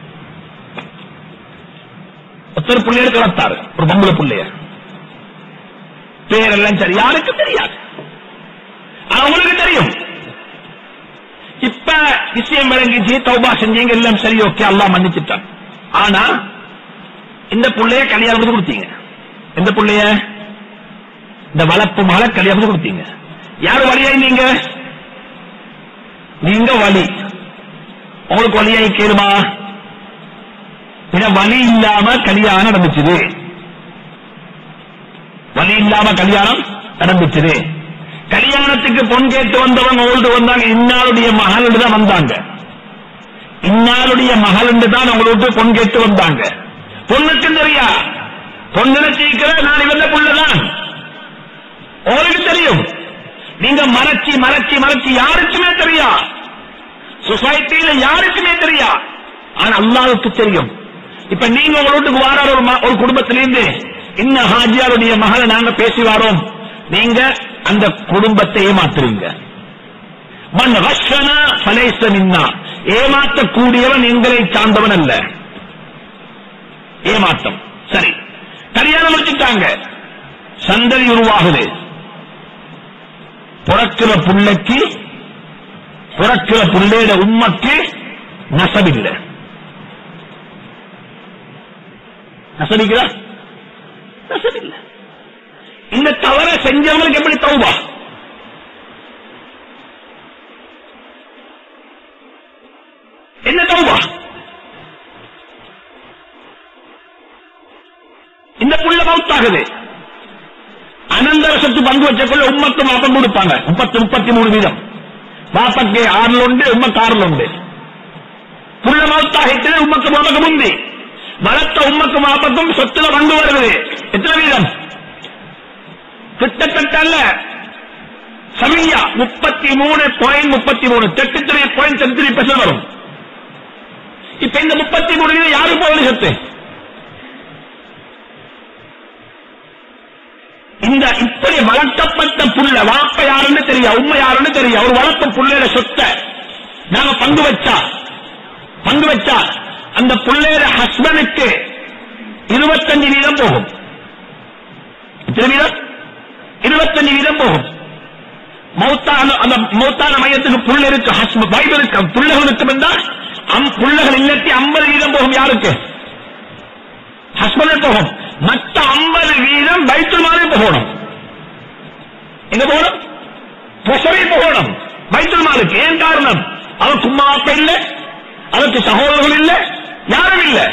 ஒருத்தர் பிள்ளையர் கலத்தாரு ஒரு பொம்பளை பிள்ளைய பேரெல்லாம் சரி யாருக்கு தெரியாது ஆனா உங்களுக்கு தெரியும் இப்ப விஷயம் விளங்கிச்சு தௌபா செஞ்சீங்க எல்லாம் சரி ஓகே அல்லாஹ் மன்னிச்சுட்டான் ஆனா இந்த புள்ளைய கல்யாணம் பண்ணி கொடுத்தீங்க இந்த புள்ளைய இந்த வளர்ப்பு மகளை கல்யாணம் பண்ணி கொடுத்தீங்க யாரு வழியா நீங்க நீங்க வழி உங்களுக்கு வழியாய் கேளுமா பின்ன வழி இல்லாம கல்யாணம் நடந்துச்சுது வழி இல்லாம கல்யாணம் நடந்துச்சுது கல்யாணத்துக்கு பொன் கேட்டு வந்தவங்க ஓல்டு வந்தாங்க இன்னாருடைய மகள் தான் வந்தாங்க இன்னாருடைய மகள் தான் உங்களுக்கு பொன் கேட்டு வந்தாங்க பொண்ணுக்கு தெரியா பொண்ணு நினைச்சிருக்கிற நான் இவந்த புள்ளதான் உங்களுக்கு தெரியும் நீங்க மறைச்சி மறைச்சி மறைச்சி யாருக்குமே தெரியா சொசைட்டியில யாருக்குமே தெரியா ஆனா அல்லாவுக்கு தெரியும் இப்ப நீங்க உங்க வீட்டுக்கு வாரார் ஒரு ம- ஒரு குடும்பத்திலிருந்து இன்ன ஹாஜியாருடைய மகளை நாங்க பேசி வாரோம் நீங்க அந்த குடும்பத்தை ஏமாத்துறீங்க மன் ரஷனா ஃபலைஸ மின்னா ஏமாற்றக்கூடியவன் எங்களை சார்ந்தவன் அல்ல ஏமாற்றம் சரி கல்யாணம் முடிச்சுட்டாங்க சந்ததி உருவாகுது பிறக்கிற புள்ளைக்கு பிறக்கிற புள்ளையோட உண்மைக்கு நசபில்லை நசபிக்கிறா நசபில்லை இந்த தவற செஞ்சவங்களுக்கு எப்படி தௌபா என்ன தௌபா இந்த புள்ள மவுத்தாகுது அனந்தர சொத்து பங்கு வச்சக்குள்ள உம்மத்து மாப்பம் கொடுப்பாங்க முப்பத்தி முப்பத்தி மூணு வீதம் பாப்பக்கு ஆறுல உண்டு உம்மக்கு ஆறுல உண்டு புள்ள மவுத்தாகிட்டு உம்மக்கு மாப்பக்கு முந்தி வளர்த்த உம்மக்கு மாப்பக்கும் சொத்துல பங்கு வருது எத்தனை வீதம் கிட்டத்தட்ட அல்ல சமியா முப்பத்தி மூணு பாயிண்ட் முப்பத்தி மூணு thirty three point thirty three percent வரும் இப்ப இந்த முப்பத்தி மூணு வீதம் யாருக்கு போகுது சொத்து இந்த இப்படி வளர்க்கப்பட்ட புள்ள வாப்ப யாருன்னு தெரியா உண்மை யாருன்னு தெரியா ஒரு வளர்த்த புள்ளையோட சொத்தை நாங்க பங்கு வச்சா பங்கு வச்சா அந்த புள்ளையோட ஹஸ்பண்டுக்கு இருபத்தஞ்சு வீதம் போகும் எத்தனை வீதம் இருபத்தஞ்சு வீதம் போகும் மௌத்தான அந்த மௌத்தான மையத்துக்கு புள்ள இருக்கு ஹஸ்பண்ட் வைஃப் இருக்கு புள்ளைகள் இருக்கும் என்றால் அம் புள்ளைகள் இல்லத்தி ஐம்பது வீதம் போகும் யாருக்கு ஹஸ்பண்ட் போகும் மற்ற ஐம்பது வீதம் நேரம் பைத்துல் மாலே போகணும் எங்க போகணும் ட்ரெஷரி போகணும் பைத்துல் மாலுக்கு ஏன் காரணம் அவருக்கு உம்மா அப்பா இல்ல அவருக்கு சகோதரர்கள் இல்ல யாரும் இல்ல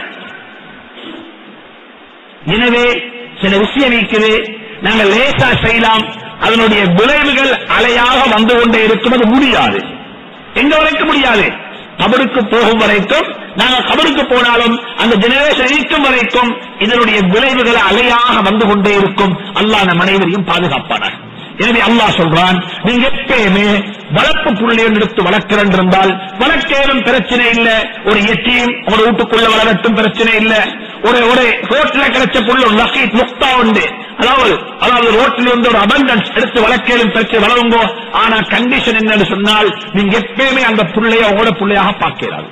எனவே சில விஷயம் இருக்குது நாங்கள் லேசா செய்யலாம் அதனுடைய விளைவுகள் அலையாக வந்து கொண்டே இருக்கிறது முடியாது எங்க வரைக்கும் முடியாது கபருக்கு போகும் வரைக்கும் நாங்க கபருக்கு போனாலும் அந்த ஜெனரேஷன் இருக்கும் வரைக்கும் இதனுடைய விளைவுகள் அலையாக வந்து கொண்டே இருக்கும் அல்லாஹ் நம் அனைவரையும் பாதுகாப்பானார் எனவே அல்லாஹ் சொல்றான் நீங்க எப்பயுமே வளர்ப்பு புள்ளியை எடுத்து வளர்க்கிறேன் இருந்தால் வளர்க்கேறும் பிரச்சனை இல்ல ஒரு எட்டியும் ஒரு வீட்டுக்குள்ள வளரட்டும் பிரச்சனை இல்ல ஒரு ஒரு ரோட்ல கிடைச்ச புள்ள ஒரு லக்கீத் முக்தா உண்டு அதாவது அதாவது ரோட்ல வந்து ஒரு அபண்டன்ஸ் எடுத்து வளர்க்கேறும் பிரச்சனை வளருங்கோ ஆனா கண்டிஷன் என்னன்னு சொன்னால் நீங்க எப்பயுமே அந்த புள்ளைய உங்களோட புள்ளையாக பார்க்கிறாரு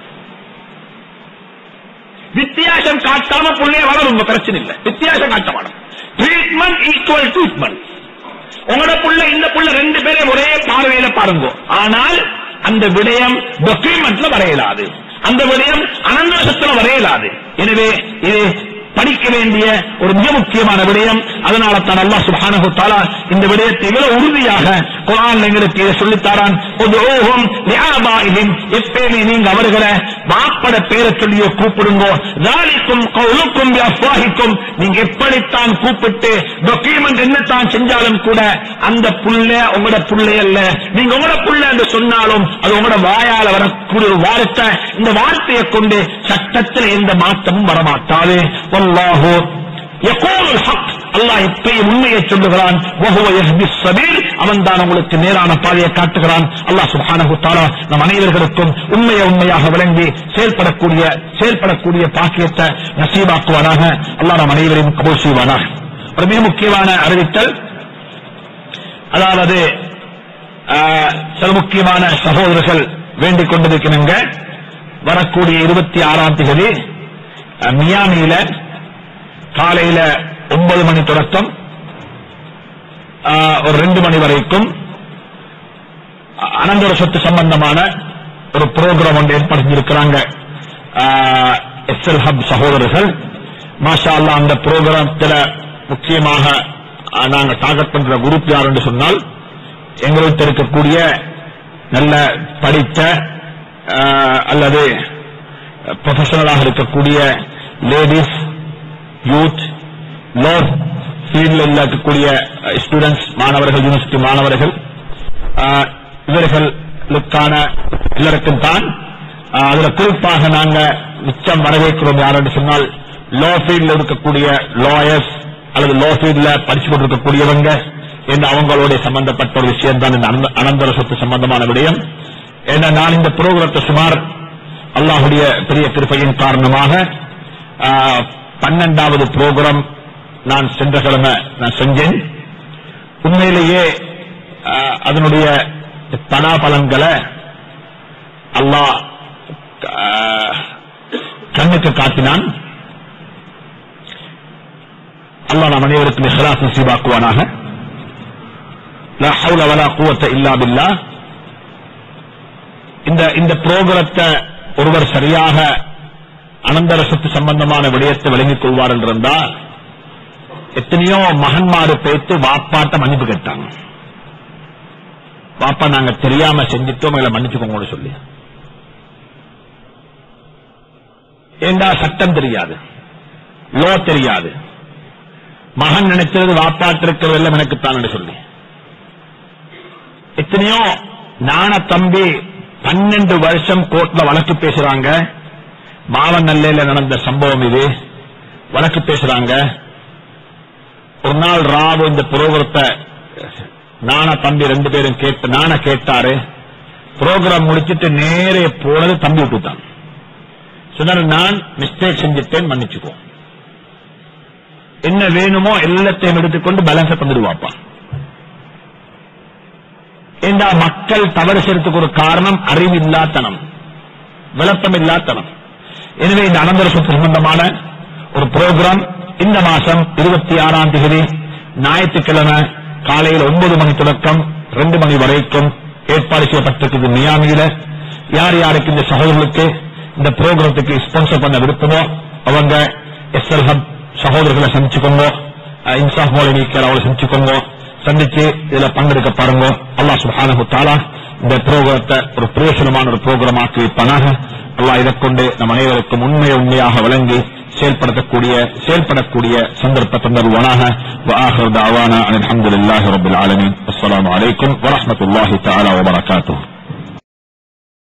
வித்தியாசம் காட்டாம புள்ளைய வளருங்க பிரச்சனை இல்ல வித்தியாசம் காட்ட மாட்டோம் ட்ரீட்மெண்ட் ஈக்குவல் ட்ரீட்மெண்ட் உங்களோட புள்ள இந்த புள்ள ரெண்டு பேரும் ஒரே பார்வையில பாருங்க ஆனால் அந்த விடயம் டாக்குமெண்ட்ல வரையலாது அந்த விடயம் அனந்தரசத்துல வரையலாது எனவே இது படிக்க வேண்டிய ஒரு மிக முக்கியமான விடயம் அதனால தான் அல்லாஹ் சுப்ஹானஹு தஆலா இந்த விடயத்தை இவ்வளவு உறுதியாக குர்ஆன்ல எங்களுக்கு இதை சொல்லித்தாரான் உதுஊஹும் லிஆபாஇஹிம் எப்பயுமே நீங்க அவர்களை மாப்பட பேரை சொல்லியோ கூப்பிடுங்க ذَلِكُمْ قَوْلُكُمْ بِأَفْوَاهِكُمْ நீங்க எப்படித்தான் கூப்பிட்டு டாக்குமெண்ட் என்னத்தான் செஞ்சாலும் கூட அந்த புள்ள உங்களோட புள்ளை அல்ல நீங்க உங்களோட புள்ள என்று சொன்னாலும் அது உங்களோட வாயால வரக்கூடிய ஒரு வார்த்தை இந்த வார்த்தையை கொண்டு சட்டத்தில் எந்த மாற்றமும் வரமாட்டாது வல்லாஹு யகூலுல் ஹக் அல்லாஹ் எப்பயும் உண்மையை சொல்லுகிறான் வஹுவ யஹ்திஸ் ஸபீல் அவன் தான் உங்களுக்கு நேரான பாதையை காட்டுகிறான் அல்லாஹ் சுப்ஹானஹு தஆலா நம் அனைவர்களுக்கும் உண்மையை உண்மையாக விளங்கி செயல்படக்கூடிய செயல்படக்கூடிய பாக்கியத்தை நசீபாக்குவானாக அல்லாஹ் நம் அனைவரையும் கபூல் செய்வானாக ஒரு மிக முக்கியமான அறிவித்தல் அதாவது ஆஹ், சில முக்கியமான சகோதரர்கள் வேண்டிக் கொண்டிருக்கிறங்க வரக்கூடிய இருபத்தி ஆறாம் தேதி அஹ், மியாமியில காலையில ஒன்பது மணி தொடக்கம் ஆஹ், ஒரு ரெண்டு மணி வரைக்கும் அ- அனந்தர சொத்து சம்பந்தமான ஒரு ப்ரோக்ராம் ஒன்று ஏற்படுத்தியிருக்கிறாங்க எஸ் எல் ஹப் சகோதரர்கள் மாஷா அல்லாஹ் அந்த ப்ரோக்ராமத்தில் முக்கியமாக அஹ், நாங்க டார்கெட் பண்ற குரூப் யார் என்று சொன்னால் எங்களுக்கு இருக்கக்கூடிய நல்ல படித்த அஹ், அல்லது ப்ரொஃபஷனலாக இருக்கக்கூடிய லேடிஸ் யூத் லோ ஃபீல்டில் இருக்கக்கூடிய ஸ்டூடெண்ட்ஸ் மாணவர்கள் யூனிவர்சிட்டி மாணவர்கள் ஆஹ், இவர்களுக்கான எல்லாருக்கும் தான் ஆஹ், அதுல குறிப்பாக நாங்க மிச்சம் வரவேற்கிறோம் யார் என்று சொன்னால் லோ ஃபீல்டில் இருக்கக்கூடிய லாயர்ஸ் அல்லது லோ ஃபீல்ட்ல படிச்சு கொண்டிருக்கக்கூடியவங்க என்று அவங்களோட சம்பந்தப்பட்ட ஒரு விஷயம் தான் இந்த அனந்த- அனந்தர சொத்து சம்பந்தமான விடயம் ஏன்னா நான் இந்த புரோகிரத்தை சுமார் அல்லாஹுடைய பெரிய கிருபையின் காரணமாக ஆஹ், பன்னெண்டாவது புரோகிராம் நான் சென்ற கிழமை நான் செஞ்சேன் உண்மையிலேயே ஆஹ், அதனுடைய பலாபலன்களை அல்லாஹ் ஆஹ், கண்ணுக்கு காட்டினான் அல்லாஹ் நம் அனைவருக்கும் இஹ்லாஸ் நசீபாக்குவானாக லா ஹவுல வலா குவத்த இல்லா பில்லாஹ் இந்த இந்த புரோகிரத்தை ஒருவர் சரியாக அனந்தர சொத்து சம்பந்தமான விடயத்தை விளங்கிக் கொள்வார் என்றிருந்தா எத்தனையோ மகன்மாரு பேத்து வாப்பாட்ட மன்னிப்பு கேட்டாங்க வாப்பா நாங்க தெரியாம செஞ்சுட்டோம் எங்களை மன்னிச்சுக்கோங்கன்னு சொல்லி ஏண்டா சட்டம் தெரியாது லோ தெரியாது மகன் நினைச்சது வாப்பாட்டு இருக்கிறதெல்லாம் எனக்குத்தான் சொல்லி எத்தனையோ நான தம்பி பன்னெண்டு வருஷம் கோர்ட்ல வழக்கு பேசுறாங்க மாவநல்லையில நடந்த சம்பவம் இது வழக்கு பேசுறாங்க ஒரு நாள் ராவு இந்த புரோகிரத்தை நானா தம்பி ரெண்டு பேரும் கேட்டு நானா கேட்டாரு புரோகிராம் முடிச்சிட்டு நேரே போனது தம்பி விட்டுட்டான் சொன்னாரு நான் மிஸ்டேக் செஞ்சுட்டேன் மன்னிச்சுக்கோ என்ன வேணுமோ எல்லாத்தையும் எடுத்துக்கொண்டு பேலன்ஸை தந்துடுவாப்பா ஏண்டா மக்கள் தவறு செய்யறதுக்கு ஒரு காரணம் அறிவில்லாத்தனம் விளக்கம் இல்லாத்தனம் எனவே இந்த அனந்தர சொத்து சம்பந்தமான ஒரு ப்ரோக்ராம் இந்த மாசம் இருபத்தி ஆறாம் தேதி ஞாயிற்றுக்கிழமை காலையில் ஒன்பது மணி தொடக்கம் ரெண்டு மணி வரைக்கும் ஏற்பாடு செய்யப்பட்டிருக்குது மியாமியில யார் யாருக்கு இந்த சகோதரர்களுக்கு இந்த ப்ரோக்ராமத்துக்கு ஸ்பான்சர் பண்ண விருப்பமோ அவங்க எஸ்எல் ஹப் சகோதரர்களை சந்திச்சுக்கோங்க அஹ், இன்சாஃப் மோலை நீக்கிற அவளை செஞ்சுக்கோங்க சந்திச்சு இதுல பங்கெடுக்க பாருங்க அல்லாஹ் சுப்ஹானஹு தஆலா இந்த ப்ரோக்ராத்தை ஒரு பிரயோசனமான ஒரு ப்ரோக்ராம் ஆக்கி வைப்பானாக அல்லாஹ் இதைக் கொண்டு நம் அனைவருக்கும் உண்மையை உண்மையாக விளங்கி செயல்படுத்தக்கூடிய செயல்படக்கூடிய சந்தர்ப்ப தந்தருவானாக وآخر دعوانا أن الحمد لله رب العالمين والسلام عليكم ورحمة الله تعالى وبركاته